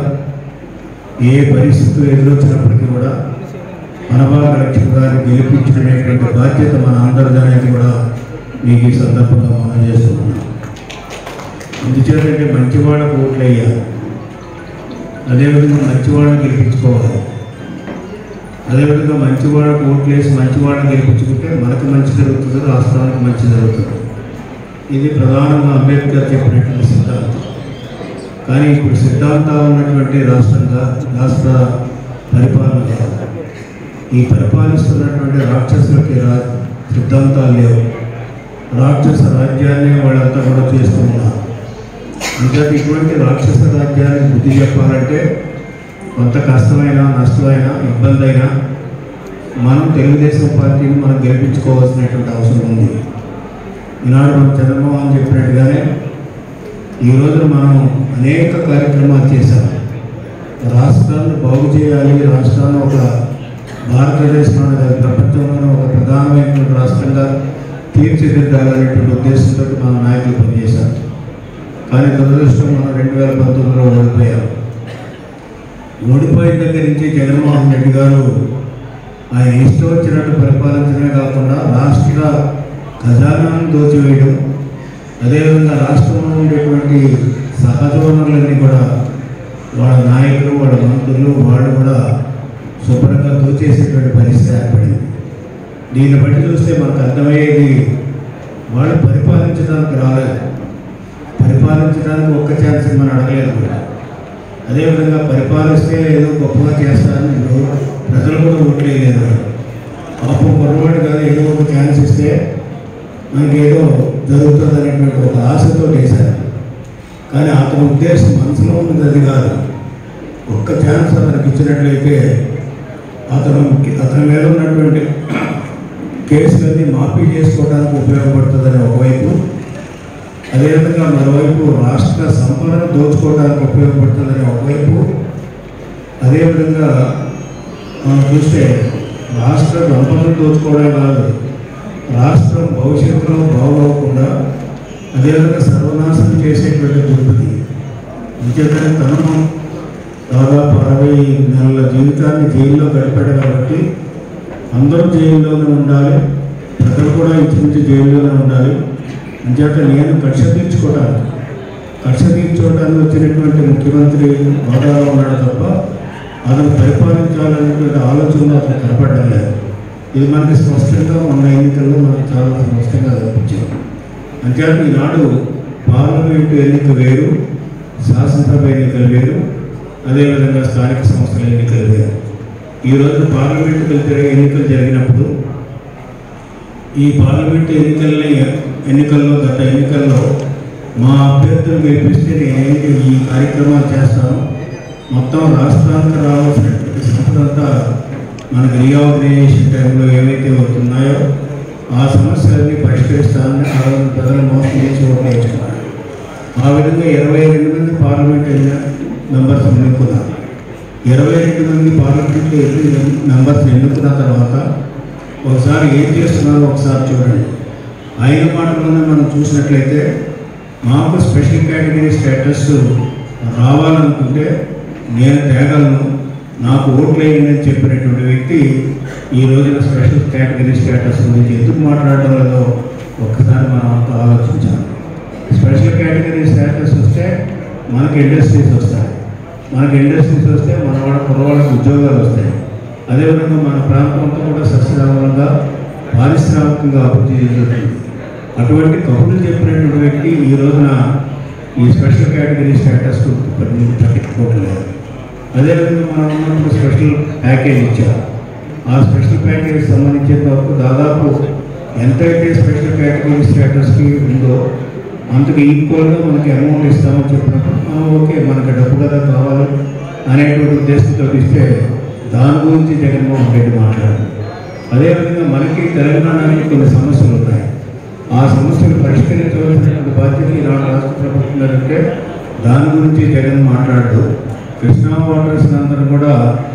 Speaker 8: ఏ పరిస్థితులు ఎదురొచ్చినప్పటికీ కూడా మనబాగ లక్ష్మి గారిని గెలిపించడనేటువంటి బాధ్యత మన అందరిదానికి కూడా మీకు ఈ సందర్భంగా మనం చేస్తున్నాం ఎందుచేతంటే మంచివాళ్ళకు ఓట్లు వేయాలి అదేవిధంగా మంచివాళ్ళని గెలిపించుకోవాలి అదేవిధంగా మంచివాళ్ళకు ఓట్లు వేసి మంచివాళ్ళని గెలిపించుకుంటే మనకు మంచి జరుగుతుంది రాష్ట్రానికి మంచి జరుగుతుంది ఇది ప్రధానంగా అంబేద్కర్ చెప్పినటువంటి సిద్ధాంతం కానీ ఇప్పుడు సిద్ధాంతాలు ఉన్నటువంటి రాష్ట్రంగా రాష్ట్ర పరిపాలన కాదు. ఈ పరిపాలిస్తున్నటువంటి రాక్షసులకి రా సిద్ధాంతాలు లేవు రాక్షస రాజ్యాన్ని వాళ్ళంతా కూడా చేస్తున్నారు ఇంకా ఇటువంటి రాక్షస రాజ్యానికి బుద్ధి చెప్పాలంటే కొంత కష్టమైన నష్టమైన ఇబ్బంది అయినా మనం తెలుగుదేశం పార్టీని మనం గెలిపించుకోవాల్సినటువంటి అవసరం ఉంది ఈనాడు మన చంద్రమోహన్ చెప్పినట్టుగానే ఈ రోజున మనం అనేక కార్యక్రమాలు చేశాం రాష్ట్రాన్ని బాగు చేయాలి రాష్ట్రాన్ని ఒక భారతదేశంలో కాదు, ప్రపంచంలోనే ఒక ప్రధానమైనటువంటి రాష్ట్రంగా తీర్చిదిద్దాలనేటువంటి ఉద్దేశంతో మన నాయకులు పనిచేశారు కానీ దురదృష్టం మనం రెండు వేల పంతొమ్మిదిలో ఓడిపోయాం ఓడిపోయిన దగ్గర నుంచి జగన్మోహన్ రెడ్డి గారు ఆయన ఇష్టం వచ్చినట్టు పరిపాలించడమే కాకుండా రాష్ట్ర ఖజానాను దోచివేయడం అదేవిధంగా రాష్ట్రంలో ఉండేటువంటి సహజ వనరులన్నీ కూడా వాళ్ళ నాయకులు వాళ్ళ మంత్రులు వాళ్ళు కూడా శుభ్రంగా దోచేసేటువంటి పరిస్థితి ఏర్పడింది దీన్ని బట్టి చూస్తే మనకు అర్థమయ్యేది వాళ్ళు పరిపాలించడానికి రాలేదు పరిపాలించడానికి ఒక్క ఛాన్స్ మనం అడగలేదు కూడా అదేవిధంగా పరిపాలిస్తే ఏదో గొప్పగా చేస్తారని ఇప్పుడు ప్రజలు కూడా ఓట్లేదు పాపం పొరపాటు కాదు ఏదో ఒక ఛాన్స్ ఇస్తే మనకి ఏదో జరుగుతుంది అనేటువంటి ఒక ఆశతో వేశారు కానీ అతని ఉద్దేశం మనసులో ఉన్నది అది కాదు ఒక్క ఛాన్స్ అతనికి ఇచ్చినట్లయితే అతను అతని మీద ఉన్నటువంటి కేసులన్నీ మాఫీ చేసుకోవడానికి ఉపయోగపడుతుందని ఒకవైపు అదేవిధంగా మరోవైపు రాష్ట్ర సంపదను దోచుకోవడానికి ఉపయోగపడుతుందని ఒకవైపు అదేవిధంగా మనం చూస్తే రాష్ట్ర సంపదను దోచుకోవడం కాదు రాష్ట్రం భవిష్యత్తులో బాగోకుండా అదేవిధంగా సర్వనాశనం చేసేటువంటి దుర్బుద్ధి అంచేతనే తనను దాదాపు అరవై నెలల జీవితాన్ని జైల్లో గడిపాడు కాబట్టి అందరూ జైల్లోనే ఉండాలి ప్రజలు కూడా ఇంచుమించు జైల్లోనే ఉండాలి అంచేత నేను కక్ష తీర్చుకోవడానికి కక్ష తీర్చుకోవడానికి వచ్చినటువంటి ముఖ్యమంత్రి హోదాలో ఉన్నాడు తప్ప అతను పరిపాలించాలనేటువంటి ఆలోచనలో అతను కనపడడం లేదు ఇది మనకి స్పష్టంగా మొన్న ఎన్నికల్లో మనకు చాలా స్పష్టంగా కనిపించింది అంచేత ఈనాడు పార్లమెంటు ఎన్నిక వేరు శాసనసభ ఎన్నికలు వేరు అదేవిధంగా స్థానిక సంస్థల ఎన్నికలు వేరు ఈ రోజు పార్లమెంటు జరిగే ఎన్నికలు జరిగినప్పుడు ఈ పార్లమెంటు ఎన్నికల్ని ఎన్నికల్లో గత ఎన్నికల్లో మా అభ్యర్థులు గెలిపిస్తే నేను ఈ కార్యక్రమాలు చేస్తాను మొత్తం రాష్ట్రానికి రావాల్సినటువంటి సంపద అంతా మనకు రీఆర్గనైజేషన్ టైంలో ఏవైతే అవుతున్నాయో ఆ సమస్యలన్నీ పరిష్కరిస్తానని ఆ రోజు ప్రజలు మోసం చేసి ఓట్లు వేయించుకున్నారు ఆ విధంగా ఇరవై రెండు మంది పార్లమెంట్ మెంబర్స్ ఎన్నుకున్నారు ఇరవై రెండు మంది పార్లమెంట్ మెంబర్స్ ఎన్నుకున్న తర్వాత ఒకసారి ఏం చేస్తున్నారో ఒకసారి చూడండి ఆయన మాటలోనే మనం చూసినట్లయితే మాకు స్పెషల్ కేటగిరీ స్టేటస్ రావాలనుకుంటే నేను తేగలను నాకు ఓట్లు వేయండి చెప్పినటువంటి వ్యక్తి ఈ రోజున స్పెషల్ కేటగిరీ స్టేటస్ గురించి ఎందుకు మాట్లాడడం లేదో ఒక్కసారి మనం అంతా ఆలోచించాలి స్పెషల్ కేటగిరీ స్టేటస్ వస్తే మనకి ఇండస్ట్రీస్ వస్తాయి మనకి ఇండస్ట్రీస్ వస్తే మన వాళ్ళ కుర్రవాళ్ళకి ఉద్యోగాలు వస్తాయి అదేవిధంగా మన ప్రాంతం అంతా కూడా సస్యశ్యామలంగా పారిశ్రామికంగా అభివృద్ధి చెందుతుంది అటువంటి కబుర్లు చెప్పినటువంటి వ్యక్తి ఈ రోజున ఈ స్పెషల్ కేటగిరీ స్టేటస్ పట్టించుకోవట్లేదు అదేవిధంగా మనం ఉన్నప్పుడు స్పెషల్ ప్యాకేజ్ ఇచ్చారు ఆ స్పెషల్ ప్యాకేజ్ సంబంధించిన వరకు దాదాపు ఎంతైతే స్పెషల్ కేటగిరీ స్టేటస్కి ఉందో అంతకు ఈక్వల్గా మనకి అమౌంట్ ఇస్తామని చెప్పినప్పుడు "ఆ, ఓకే మనకి డబ్బు కదా కావాలి అనేటువంటి ఉద్దేశంతో ఇస్తే దాని గురించి జగన్మోహన్ రెడ్డి మాట్లాడారు అదేవిధంగా మనకి తెలంగాణకి కొన్ని సమస్యలు ఉన్నాయి ఆ సమస్యలు పరిష్కరించవలసినటువంటి బాధ్యత ఈనాడు రాష్ట్ర ప్రభుత్వం అంటే దాని గురించి జగన్ మాట్లాడు కృష్ణా వాటర్స్ అందరూ కూడా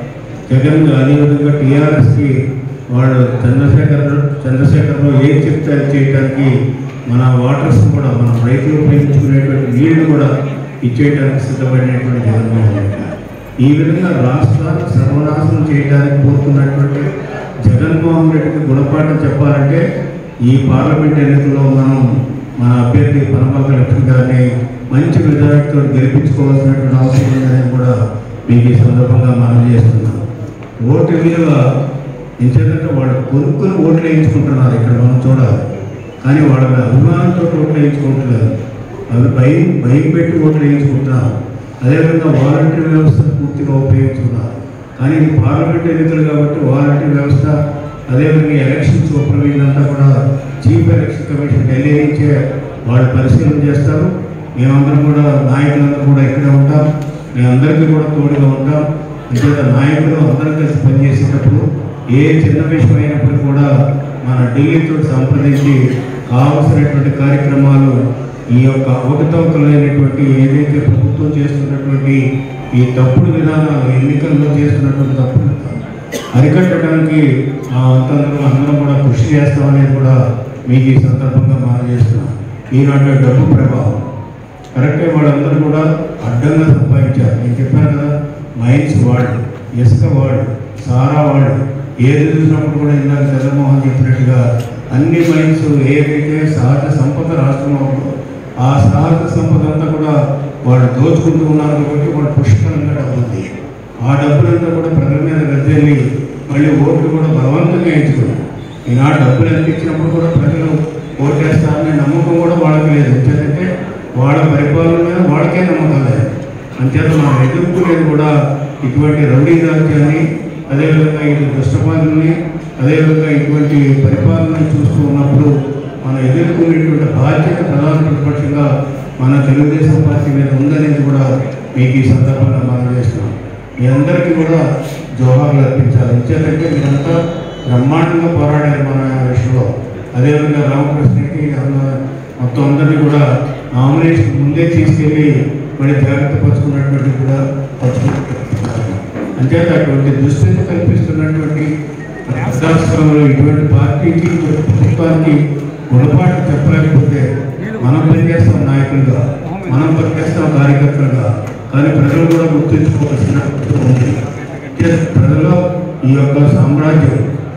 Speaker 8: జగన్ అదేవిధంగా టీఆర్ఎస్కి వాళ్ళు చంద్రశేఖర్ చంద్రశేఖర్రావు ఏం చెప్తే అది చేయడానికి మన వాటర్స్ కూడా మన రైతులు ఉపయోగించుకునేటువంటి నీళ్లు కూడా ఇచ్చేయడానికి సిద్ధపడినటువంటి జగన్మోహన్ రెడ్డి ఈ విధంగా రాష్ట్రాన్ని సర్వనాశనం చేయడానికి పోతున్నటువంటి జగన్మోహన్ రెడ్డికి గుణపాఠం చెప్పాలంటే ఈ పార్లమెంట్ ఎన్నికల్లో మనం మన అభ్యర్థి పనమక్క లక్ష్మి గారిని మంచి మెజారిటీతో గెలిపించుకోవాల్సినటువంటి అవసరం ఉందని కూడా మీకు ఈ సందర్భంగా మనం చేస్తున్నాం ఓటు విలువ ఎందుకంటే వాళ్ళు కొనుక్కుని ఓట్లు వేయించుకుంటున్నారు ఇక్కడ మనం చూడాలి కానీ వాళ్ళ అభిమానంతో ఓట్లు వేయించుకోవట్లేదు అవి భయం భయం పెట్టి ఓట్లు వేయించుకుంటున్నారు అదేవిధంగా వాలంటీర్ వ్యవస్థ పూర్తిగా ఉపయోగించుకున్నారు కానీ ఇది పార్లమెంట్ ఎన్నికలు కాబట్టి వాలంటీర్ వ్యవస్థ అదేవిధంగా ఎలక్షన్ సూపర్విజన్ అంతా కూడా చీఫ్ ఎలక్షన్ కమిషన్ ఢిల్లీ నుంచే వాళ్ళు పరిశీలన చేస్తారు మేమందరం కూడా నాయకులందరూ కూడా ఇక్కడే ఉంటాం మేమందరికీ కూడా తోడుగా ఉంటాం అంచేత నాయకులు అందరం కలిసి పనిచేసేటప్పుడు ఏ చిన్న విషయం అయినప్పుడు కూడా మన ఢిల్లీతో సంప్రదించి కావలసినటువంటి కార్యక్రమాలు ఈ యొక్క అవకతవకలైనటువంటి ఏదైతే ప్రభుత్వం చేస్తున్నటువంటి ఈ తప్పుడు విధానాలు ఎన్నికల్లో చేస్తున్నటువంటి తప్పుడు విధానాలు అరికట్టడానికి ఆ అంతందరూ అందరం కూడా కృషి చేస్తామనేది కూడా మీకు ఈ సందర్భంగా మనం చేస్తున్నాం ఈనాటి డబ్బు ప్రభావం కరెక్టే వాళ్ళందరూ కూడా అడ్డంగా సంపాదించారు నేను చెప్పాను కదా మైన్స్ వాడు ఇసుక వాడు సారా వాడు ఏది చూసినప్పుడు కూడా ఇందాక చంద్రమోహన్ చెప్పినట్టుగా అన్ని మైన్స్ ఏదైతే సహజ సంపద రాష్ట్రంలో ఉందో ఆ సహజ సంపద అంతా కూడా వాళ్ళు దోచుకుంటూ ఉన్నారు కాబట్టి వాళ్ళు పుష్కలంగా డబ్బు ఉంది ఆ డబ్బులంతా కూడా ప్రజల మీద గద్దెల్లి మళ్ళీ ఓట్లు కూడా బలవంతంగా ఎంచుకున్నారు ఈనాడు డబ్బులు ఎంత ఇచ్చినప్పుడు కూడా ప్రజలు ఓటేస్తారనే నమ్మకం కూడా వాళ్ళకి లేదు ఎందుకంటే వాళ్ళ పరిపాలన మీద వాళ్ళకే నమ్మకం లేదు అంచేత మనం ఎదుర్కొనేది కూడా ఇటువంటి రౌడీ రాజ్యాన్ని అదేవిధంగా ఇటు దుష్టపాలనని అదేవిధంగా ఇటువంటి పరిపాలనని చూస్తూ ఉన్నప్పుడు మనం ఎదుర్కొనేటువంటి బాధ్యత ప్రధాన ప్రతిపక్షంగా మన తెలుగుదేశం పార్టీ మీద ఉందనేది కూడా మీకు ఈ సందర్భంగా మనం చేస్తున్నాం మీ అందరికీ కూడా జోహార్లు అర్పించాలి ఎందుకంటే మీరంతా బ్రహ్మాండంగా పోరాడారు మన విషయంలో అదేవిధంగా రామకృష్ణకి అన్న- మొత్తం అందరినీ కూడా నామినేషన్ ముందే తీసుకెళ్ళి మరి జాగ్రత్త పరుచుకున్నటువంటి కూడా పరుచుకుంటున్నారు అంచేత అటువంటి దుస్థితి కల్పిస్తున్నటువంటి ప్రజాస్వామ్యంలో ఇటువంటి పార్టీకి ఇటువంటి ప్రభుత్వానికి గుణపాఠం చెప్పలేకపోతే మనం పనిచేస్తాం నాయకులుగా మనం పనిచేస్తాం కార్యకర్తలుగా కానీ ప్రజలు కూడా గుర్తుంచుకోవాల్సిన అవసరం ఉంది అంచేత ప్రజల్లో ఈ యొక్క సామ్రాజ్యం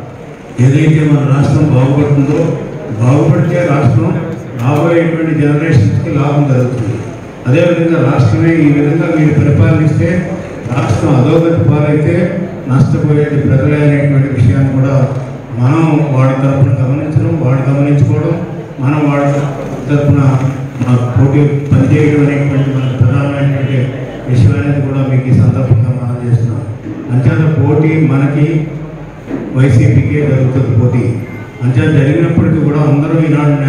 Speaker 8: ఏదైతే మన రాష్ట్రం బాగుపడుతుందో బాగుపడితే రాష్ట్రం రాబోయేటువంటి జనరేషన్స్కి లాభం జరుగుతుంది అదేవిధంగా రాష్ట్రమే ఈ విధంగా మీరు పరిపాలనిస్తే రాష్ట్రం అధోగతి పాలైతే నష్టపోయేది ప్రజలే అనేటువంటి విషయాన్ని కూడా మనం వాడి తరఫున గమనించడం వాడు గమనించుకోవడం మనం వాడి తరఫున మన పోటీ పనిచేయడం అనేటువంటి మన ప్రధానమైనటువంటి విషయం అనేది కూడా మీకు ఈ సందర్భంగా మనం చేస్తున్నాం అంచేత పోటీ మనకి వైసీపీకే జరుగుతుంది పోటీ అంచేత జరిగినప్పటికీ కూడా అందరూ ఈనాడు న్యాయ-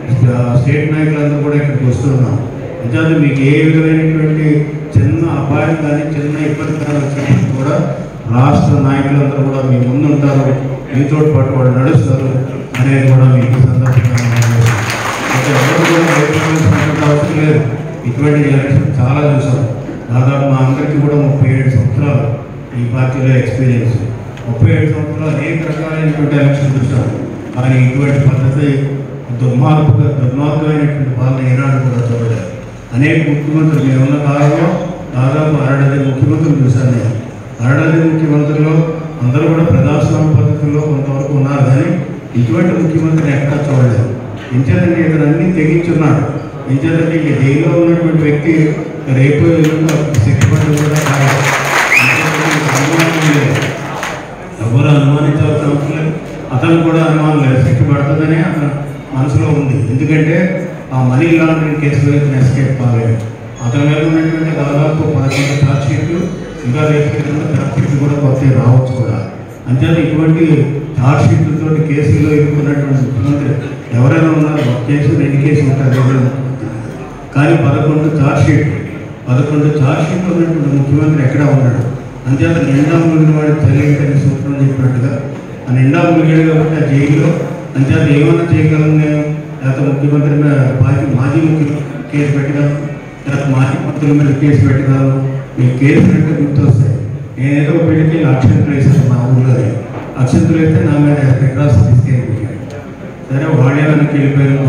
Speaker 8: స్టేట్ నాయకులందరూ కూడా ఇక్కడికి వస్తున్నాం అంచేత మీకు ఏ విధమైనటువంటి చిన్న అపాయం కానీ చిన్న ఇబ్బంది కానీ వచ్చినప్పుడు కూడా రాష్ట్ర నాయకులందరూ కూడా మీ ముందు ఉంటారు మీతో పాటు వాళ్ళు నడుస్తారు అనేది కూడా మీకు ఈ సందర్భంగా మనం చేస్తాం. అయితే ఎవరు కూడా భయపడాల్సినటువంటి అవసరం లేదు ఇటువంటి ఎలక్షన్ చాలా చూసాం దాదాపు మా అందరికీ కూడా ముప్పై ఏడు సంవత్సరాలు ఈ పార్టీలో ఎక్స్పీరియన్స్ ముప్పై ఏడు సంవత్సరాలు అనేక రకాలైనటువంటి ఎలక్షన్ చూసాం కానీ ఇటువంటి పద్ధతి దుర్మార్గ దుర్మార్గమైనటువంటి పాలన ఏనాడు కూడా చూడలేదు అనేక ముఖ్యమంత్రులు మేము ఉన్న కాలంలో దాదాపు అరడది ముఖ్యమంత్రులు చూశాను నేను అరడది ముఖ్యమంత్రులు అందరూ కూడా ప్రజాస్వామ్య పద్ధతుల్లో కొంతవరకు ఉన్నారు కానీ ఇటువంటి ముఖ్యమంత్రిని ఎక్కడా చూడలేదు ఇంచేదండి ఇతను అన్ని తెగించున్నాడు ఇంచేదండి ఈ జైల్లో ఉన్నటువంటి వ్యక్తి రేపు ఎల్లుండి శిక్షపడడం కూడా కాదు ఇంచేతంటే ఇది అనుమానం లేదు ఎవరు అనుమానించాల్సిన అవసరం లేదు అతను కూడా అనుమానం లేదు శిక్ష పడుతుందనే అతను మనసులో ఉంది ఎందుకంటే ఆ మనీ లాండరింగ్ కేసులో ఇతను ఎస్కేప్ కాలేదు అతని మీద ఉన్నటువంటి దాదాపు పదకొండు ఛార్జ్ షీట్లు ఇంకా రేపు ఛార్జ్ షీట్లు కూడా కొత్త రావచ్చు కూడా అంతేత ఇటువంటి ఛార్జ్ షీట్లతో కేసుల్లో ఇరుక్కున్నటువంటి ముఖ్యమంత్రి ఎవరైనా ఉన్నారు ఒక కేసు రెండు కేసులు ఉంటారు ఎవరైనా ముఖ్యమంత్రి కానీ పదకొండు ఛార్జ్ షీట్ పదకొండు ఛార్జ్ షీట్లు ఉన్నటువంటి ముఖ్యమంత్రి ఎక్కడ ఉన్నాడు అంతేత నిండా ముగిన వాడి తెలియటని సూత్రం చెప్పినట్టుగా ఆ నిండా ముగిడు కాబట్టి ఆ జైల్లో అంతేత ఏమన్నా చేయగలను నేను లేకపోతే ముఖ్యమంత్రి మీద మాజీ మాజీ ముఖ్యమంత్రి కేసు పెట్టగలను లేకపోతే మాజీ మంత్రుల మీద కేసు పెట్టగలను ఈ కేసులు అంటే గుర్తొస్తాయి నేనేదో పెళ్లికి అక్షంతలు వేసాను మా ఊళ్ళో అక్షంతలు వేస్తే నా మీద ఎకరాస్ తీసుకెళ్ళి సరే వాళ్ళే వెనక్కి వెళ్ళిపోయారు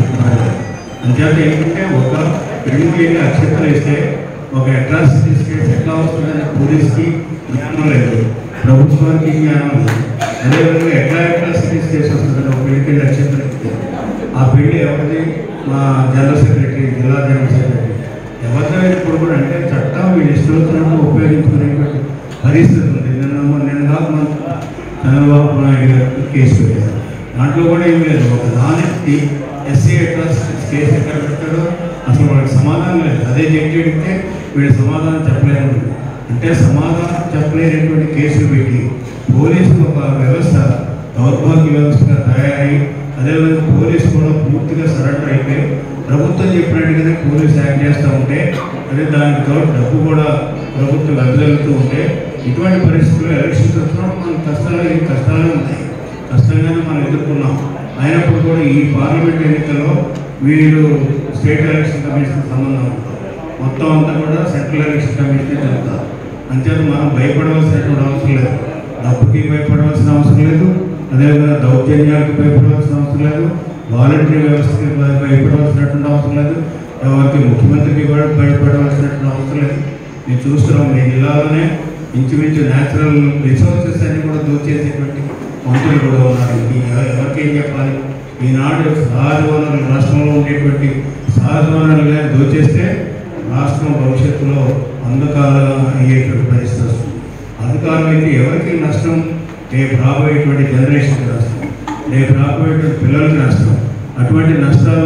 Speaker 8: అంచేత ఏంటంటే ఒక పెళ్లికి వెళ్ళి అక్షంతలు వేస్తే ఒక అట్రాసిటీస్ కేసు ఎట్లా వస్తుందని పోలీస్కి జ్ఞానం లేదు ప్రభుత్వానికి జ్ఞానం లేదు అదేవిధంగా ఎట్లా అట్రాసిటీస్ కేసు వస్తుందని ఒక పెళ్లికి వెళ్ళి అక్షంతలు వేస్తే ఆ పెళ్లి ఎవరిది మా జనరల్ సెక్రటరీ జిల్లా జనరల్ సెక్రటరీ ఎవరితో కూడా అంటే చట్టం వీళ్ళు ఇష్టం వచ్చినట్టు ఉపయోగించుకునేటువంటి పరిస్థితి ఉంది నిన్న మొన్న- నిన్న కాక మన చంద్రబాబు నాయుడు గారు కేసు పెట్టారు దాంట్లో కూడా ఏం లేదు ఒక నానెత్తి ఎస్సీ అట్రాసిటీస్ కేసు ఎక్కడ పెట్టాడో అసలు వాళ్ళకి సమాధానం లేదు అదే జడ్జి అడిగితే వీళ్ళు సమాధానం చెప్పలేరు అంటే సమాధానం చెప్పలేనటువంటి కేసులు పెట్టి పోలీసులు ఒక వ్యవస్థ దౌర్భాగ్య వ్యవస్థగా తయారై అదేవిధంగా పోలీసు కూడా పూర్తిగా సరెండర్ అయిపోయి ప్రభుత్వం చెప్పినట్టుగానే పోలీసు యాక్ట్ చేస్తూ ఉంటే అదే దానికి తోడు డబ్బు కూడా ప్రభుత్వం వెదజల్లుతూ ఉంటే ఇటువంటి పరిస్థితుల్లో ఎలక్షన్స్ వచ్చినప్పుడు మనకు కష్టాలు ఈ కష్టాలే ఉన్నాయి కష్టంగానే మనం ఎదుర్కొన్నాం అయినప్పుడు కూడా ఈ పార్లమెంట్ ఎన్నికల్లో వీళ్ళు స్టేట్ ఎలక్షన్ కమిషన్ సంబంధం ఉంటుంది. మొత్తం అంతా కూడా సెంట్రల్ ఎలక్షన్ కమిషన్ జరుగుతారు అంచేత మనం భయపడవలసినటువంటి అవసరం లేదు డబ్బుకి భయపడవలసిన అవసరం లేదు అదేవిధంగా దౌర్జన్యాలకు భయపడవలసిన అవసరం లేదు వాలంటరీ వ్యవస్థకి భయ- భయపడవలసినటువంటి అవసరం లేదు ఎవరికి ముఖ్యమంత్రికి కూడా భయపడవలసినటువంటి అవసరం లేదు నేను చూస్తున్నాం మీ జిల్లాలోనే ఇంచుమించు న్యాచురల్ రిసోర్సెస్ అన్ని కూడా దోచేసేటువంటి మంత్రులు కూడా ఉన్నారు ఈ ఎవరికి ఏం చెప్పాలి ఈనాడు సహజ వనరులు రాష్ట్రంలో ఉండేటువంటి సహజ వనరులుగా దోచేస్తే రాష్ట్రం భవిష్యత్తులో అంధకారం అయ్యేటువంటి పరిస్థితి వస్తుంది అధికారం అయితే ఎవరికి నష్టం రేపు రాబోయేటువంటి జనరేషన్కి నష్టం రేపు రాబోయేటువంటి పిల్లలకి నష్టం అటువంటి నష్టాలు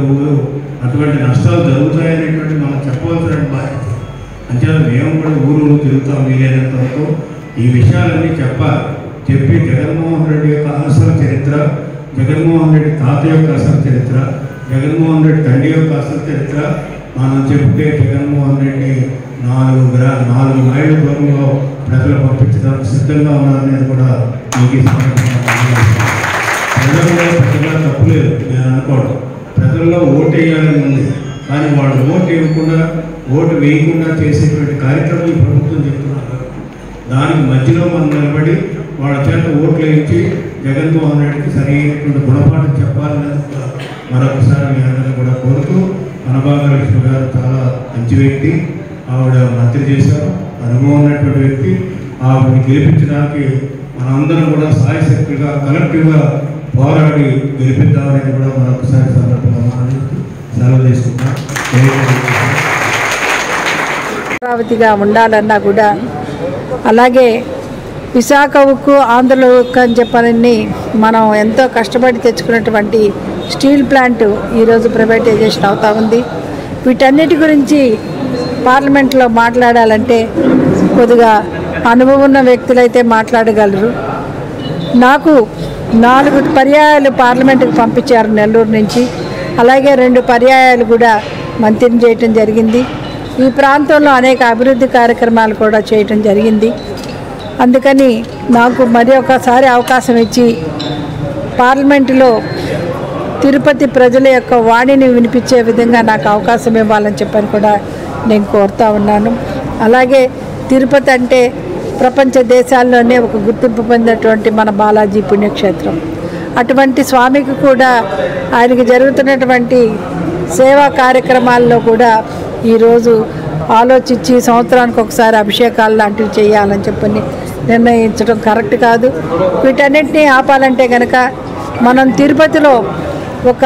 Speaker 8: అటువంటి నష్టాలు జరుగుతాయనేటువంటి మనం చెప్పవలసిన బాధ్యత అంచేత మేము కూడా ఊరు ఊరు తిరుగుతాం వీలైనంత వరకు ఈ విషయాలన్నీ చెప్పాలి చెప్పి జగన్మోహన్ రెడ్డి యొక్క అసలు చరిత్ర జగన్మోహన్ రెడ్డి తాత యొక్క అసలు చరిత్ర జగన్మోహన్ రెడ్డి తండ్రి యొక్క అసలు చరిత్ర మనం చెప్తే జగన్మోహన్ రెడ్డి నాలుగు గ్రా నాలుగు మైళ్ళ దూరంలో ప్రజలు పంపించడానికి సిద్ధంగా ఉన్నారనేది కూడా మీకు ఈ సందర్భంగా తెలియజేస్తున్నాను. ప్రజల్లో పెద్దగా తప్పులేదు నేను అనుకోవడం ప్రజల్లో ఓటు వేయాలని ఉంది కానీ వాళ్ళు ఓటు ఇవ్వకుండా ఓటు వేయకుండా చేసేటువంటి కార్యక్రమం ఈ ప్రభుత్వం చెప్తున్నారు దానికి మధ్యలో మనం నిలబడి వాళ్ళ చేత ఓట్లు వేయించి జగన్మోహన్ రెడ్డికి సరైనటువంటి గుణపాఠం చెప్పాలనేది కూడా మరొకసారి మీ అందరిని కూడా కోరుతూ అనభాగలక్ష్మి గారు చాలా మంచి వ్యక్తి ఆవిడ మంత్రి చేశారు అనుభవం ఉన్నటువంటి వ్యక్తి ఆవిడని గెలిపించడానికి మనందరం కూడా సాయశక్తిగా కలెక్టివ్గా పోరాడి గెలిపిద్దామనేది కూడా మరొకసారి సందర్భంగా మనం సెలవు తీసుకుంటాం జై హింద్.
Speaker 5: అమరావతిగా ఉండాలన్నా కూడా అలాగే విశాఖ ఉక్కు ఆంధ్ర ఉక్కు అని చెప్పని మనం ఎంతో కష్టపడి తెచ్చుకున్నటువంటి స్టీల్ ప్లాంట్ ఈరోజు ప్రైవేటైజేషన్ అవుతా ఉంది వీటన్నిటి గురించి పార్లమెంట్లో మాట్లాడాలంటే కొద్దిగా అనుభవం ఉన్న వ్యక్తులైతే మాట్లాడగలరు నాకు నాలుగు పర్యాయాలు పార్లమెంటుకు పంపించారు నెల్లూరు నుంచి అలాగే రెండు పర్యాయాలు కూడా మంత్రిని చేయటం జరిగింది ఈ ప్రాంతంలో అనేక అభివృద్ధి కార్యక్రమాలు కూడా చేయటం జరిగింది అందుకని నాకు మరి ఒకసారి అవకాశం ఇచ్చి పార్లమెంటులో తిరుపతి ప్రజల యొక్క వాణిని వినిపించే విధంగా నాకు అవకాశం ఇవ్వాలని చెప్పని కూడా నేను కోరుతా ఉన్నాను అలాగే తిరుపతి అంటే ప్రపంచ దేశాల్లోనే ఒక గుర్తింపు పొందినటువంటి మన బాలాజీ పుణ్యక్షేత్రం అటువంటి స్వామికి కూడా ఆయనకి జరుగుతున్నటువంటి సేవా కార్యక్రమాల్లో కూడా ఈరోజు ఆలోచించి సంవత్సరానికి ఒకసారి అభిషేకాలు లాంటివి చేయాలని చెప్పని నిర్ణయించడం కరెక్ట్ కాదు వీటన్నిటిని ఆపాలంటే కనుక మనం తిరుపతిలో ఒక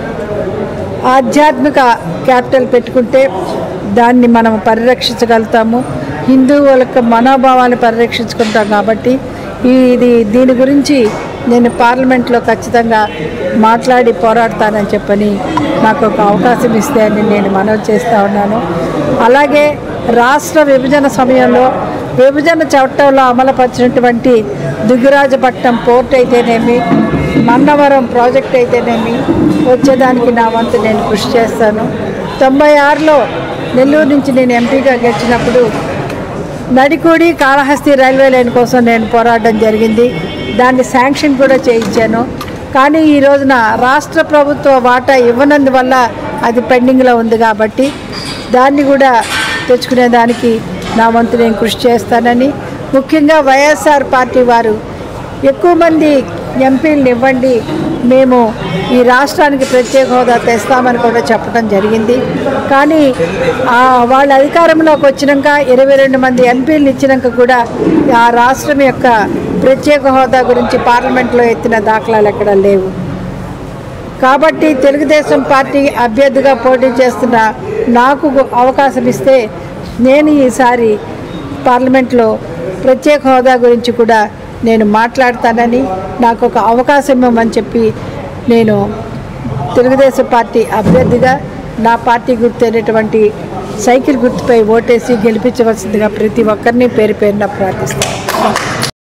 Speaker 5: ఆధ్యాత్మిక క్యాపిటల్ పెట్టుకుంటే దాన్ని మనం పరిరక్షించగలుగుతాము హిందువులకు మనోభావాన్ని పరిరక్షించుకుంటాం కాబట్టి ఈ ఇది దీని గురించి నేను పార్లమెంట్లో ఖచ్చితంగా మాట్లాడి పోరాడతానని చెప్పని నాకు ఒక అవకాశం ఇస్తే అని నేను మనవి చేస్తూ ఉన్నాను అలాగే రాష్ట్ర విభజన సమయంలో విభజన చట్టంలో అమలుపరిచినటువంటి దుగ్గిరాజపట్నం పోర్ట్ అయితేనేమి మన్నవరం ప్రాజెక్ట్ అయితేనేమి వచ్చేదానికి నా వంతు నేను కృషి చేస్తాను తొంభై ఆరులో నెల్లూరు నుంచి నేను ఎంపీగా గెలిచినప్పుడు నడికూడి కాళహస్తి రైల్వే లైన్ కోసం నేను పోరాడడం జరిగింది దాన్ని శాంక్షన్ కూడా చేయించాను కానీ ఈ రోజున రాష్ట్ర ప్రభుత్వ వాటా ఇవ్వనందువల్ల అది పెండింగ్లో ఉంది కాబట్టి దాన్ని కూడా తెచ్చుకునే దానికి నా వంతు నేను కృషి చేస్తానని ముఖ్యంగా వైఎస్ఆర్ పార్టీ వారు ఎక్కువ మంది ఎంపీలను ఇవ్వండి మేము ఈ రాష్ట్రానికి ప్రత్యేక హోదా తెస్తామని కూడా చెప్పడం జరిగింది కానీ ఆ వాళ్ళ అధికారంలోకి వచ్చినాక ఇరవై రెండు మంది ఎంపీలను ఇచ్చినాక కూడా ఆ రాష్ట్రం యొక్క ప్రత్యేక హోదా గురించి పార్లమెంట్లో ఎత్తిన దాఖలాలు ఎక్కడ లేవు కాబట్టి తెలుగుదేశం పార్టీ అభ్యర్థిగా పోటీ చేస్తున్న నాకు అవకాశం ఇస్తే నేను ఈసారి పార్లమెంట్లో ప్రత్యేక హోదా గురించి కూడా నేను మాట్లాడతానని నాకు ఒక అవకాశం ఇవ్వమని చెప్పి నేను తెలుగుదేశం పార్టీ అభ్యర్థిగా నా పార్టీ గుర్తు అయినటువంటి సైకిల్ గుర్తుపై ఓటేసి గెలిపించవలసిందిగా ప్రతి ఒక్కరిని పేరు పేరున ప్రార్థిస్తాను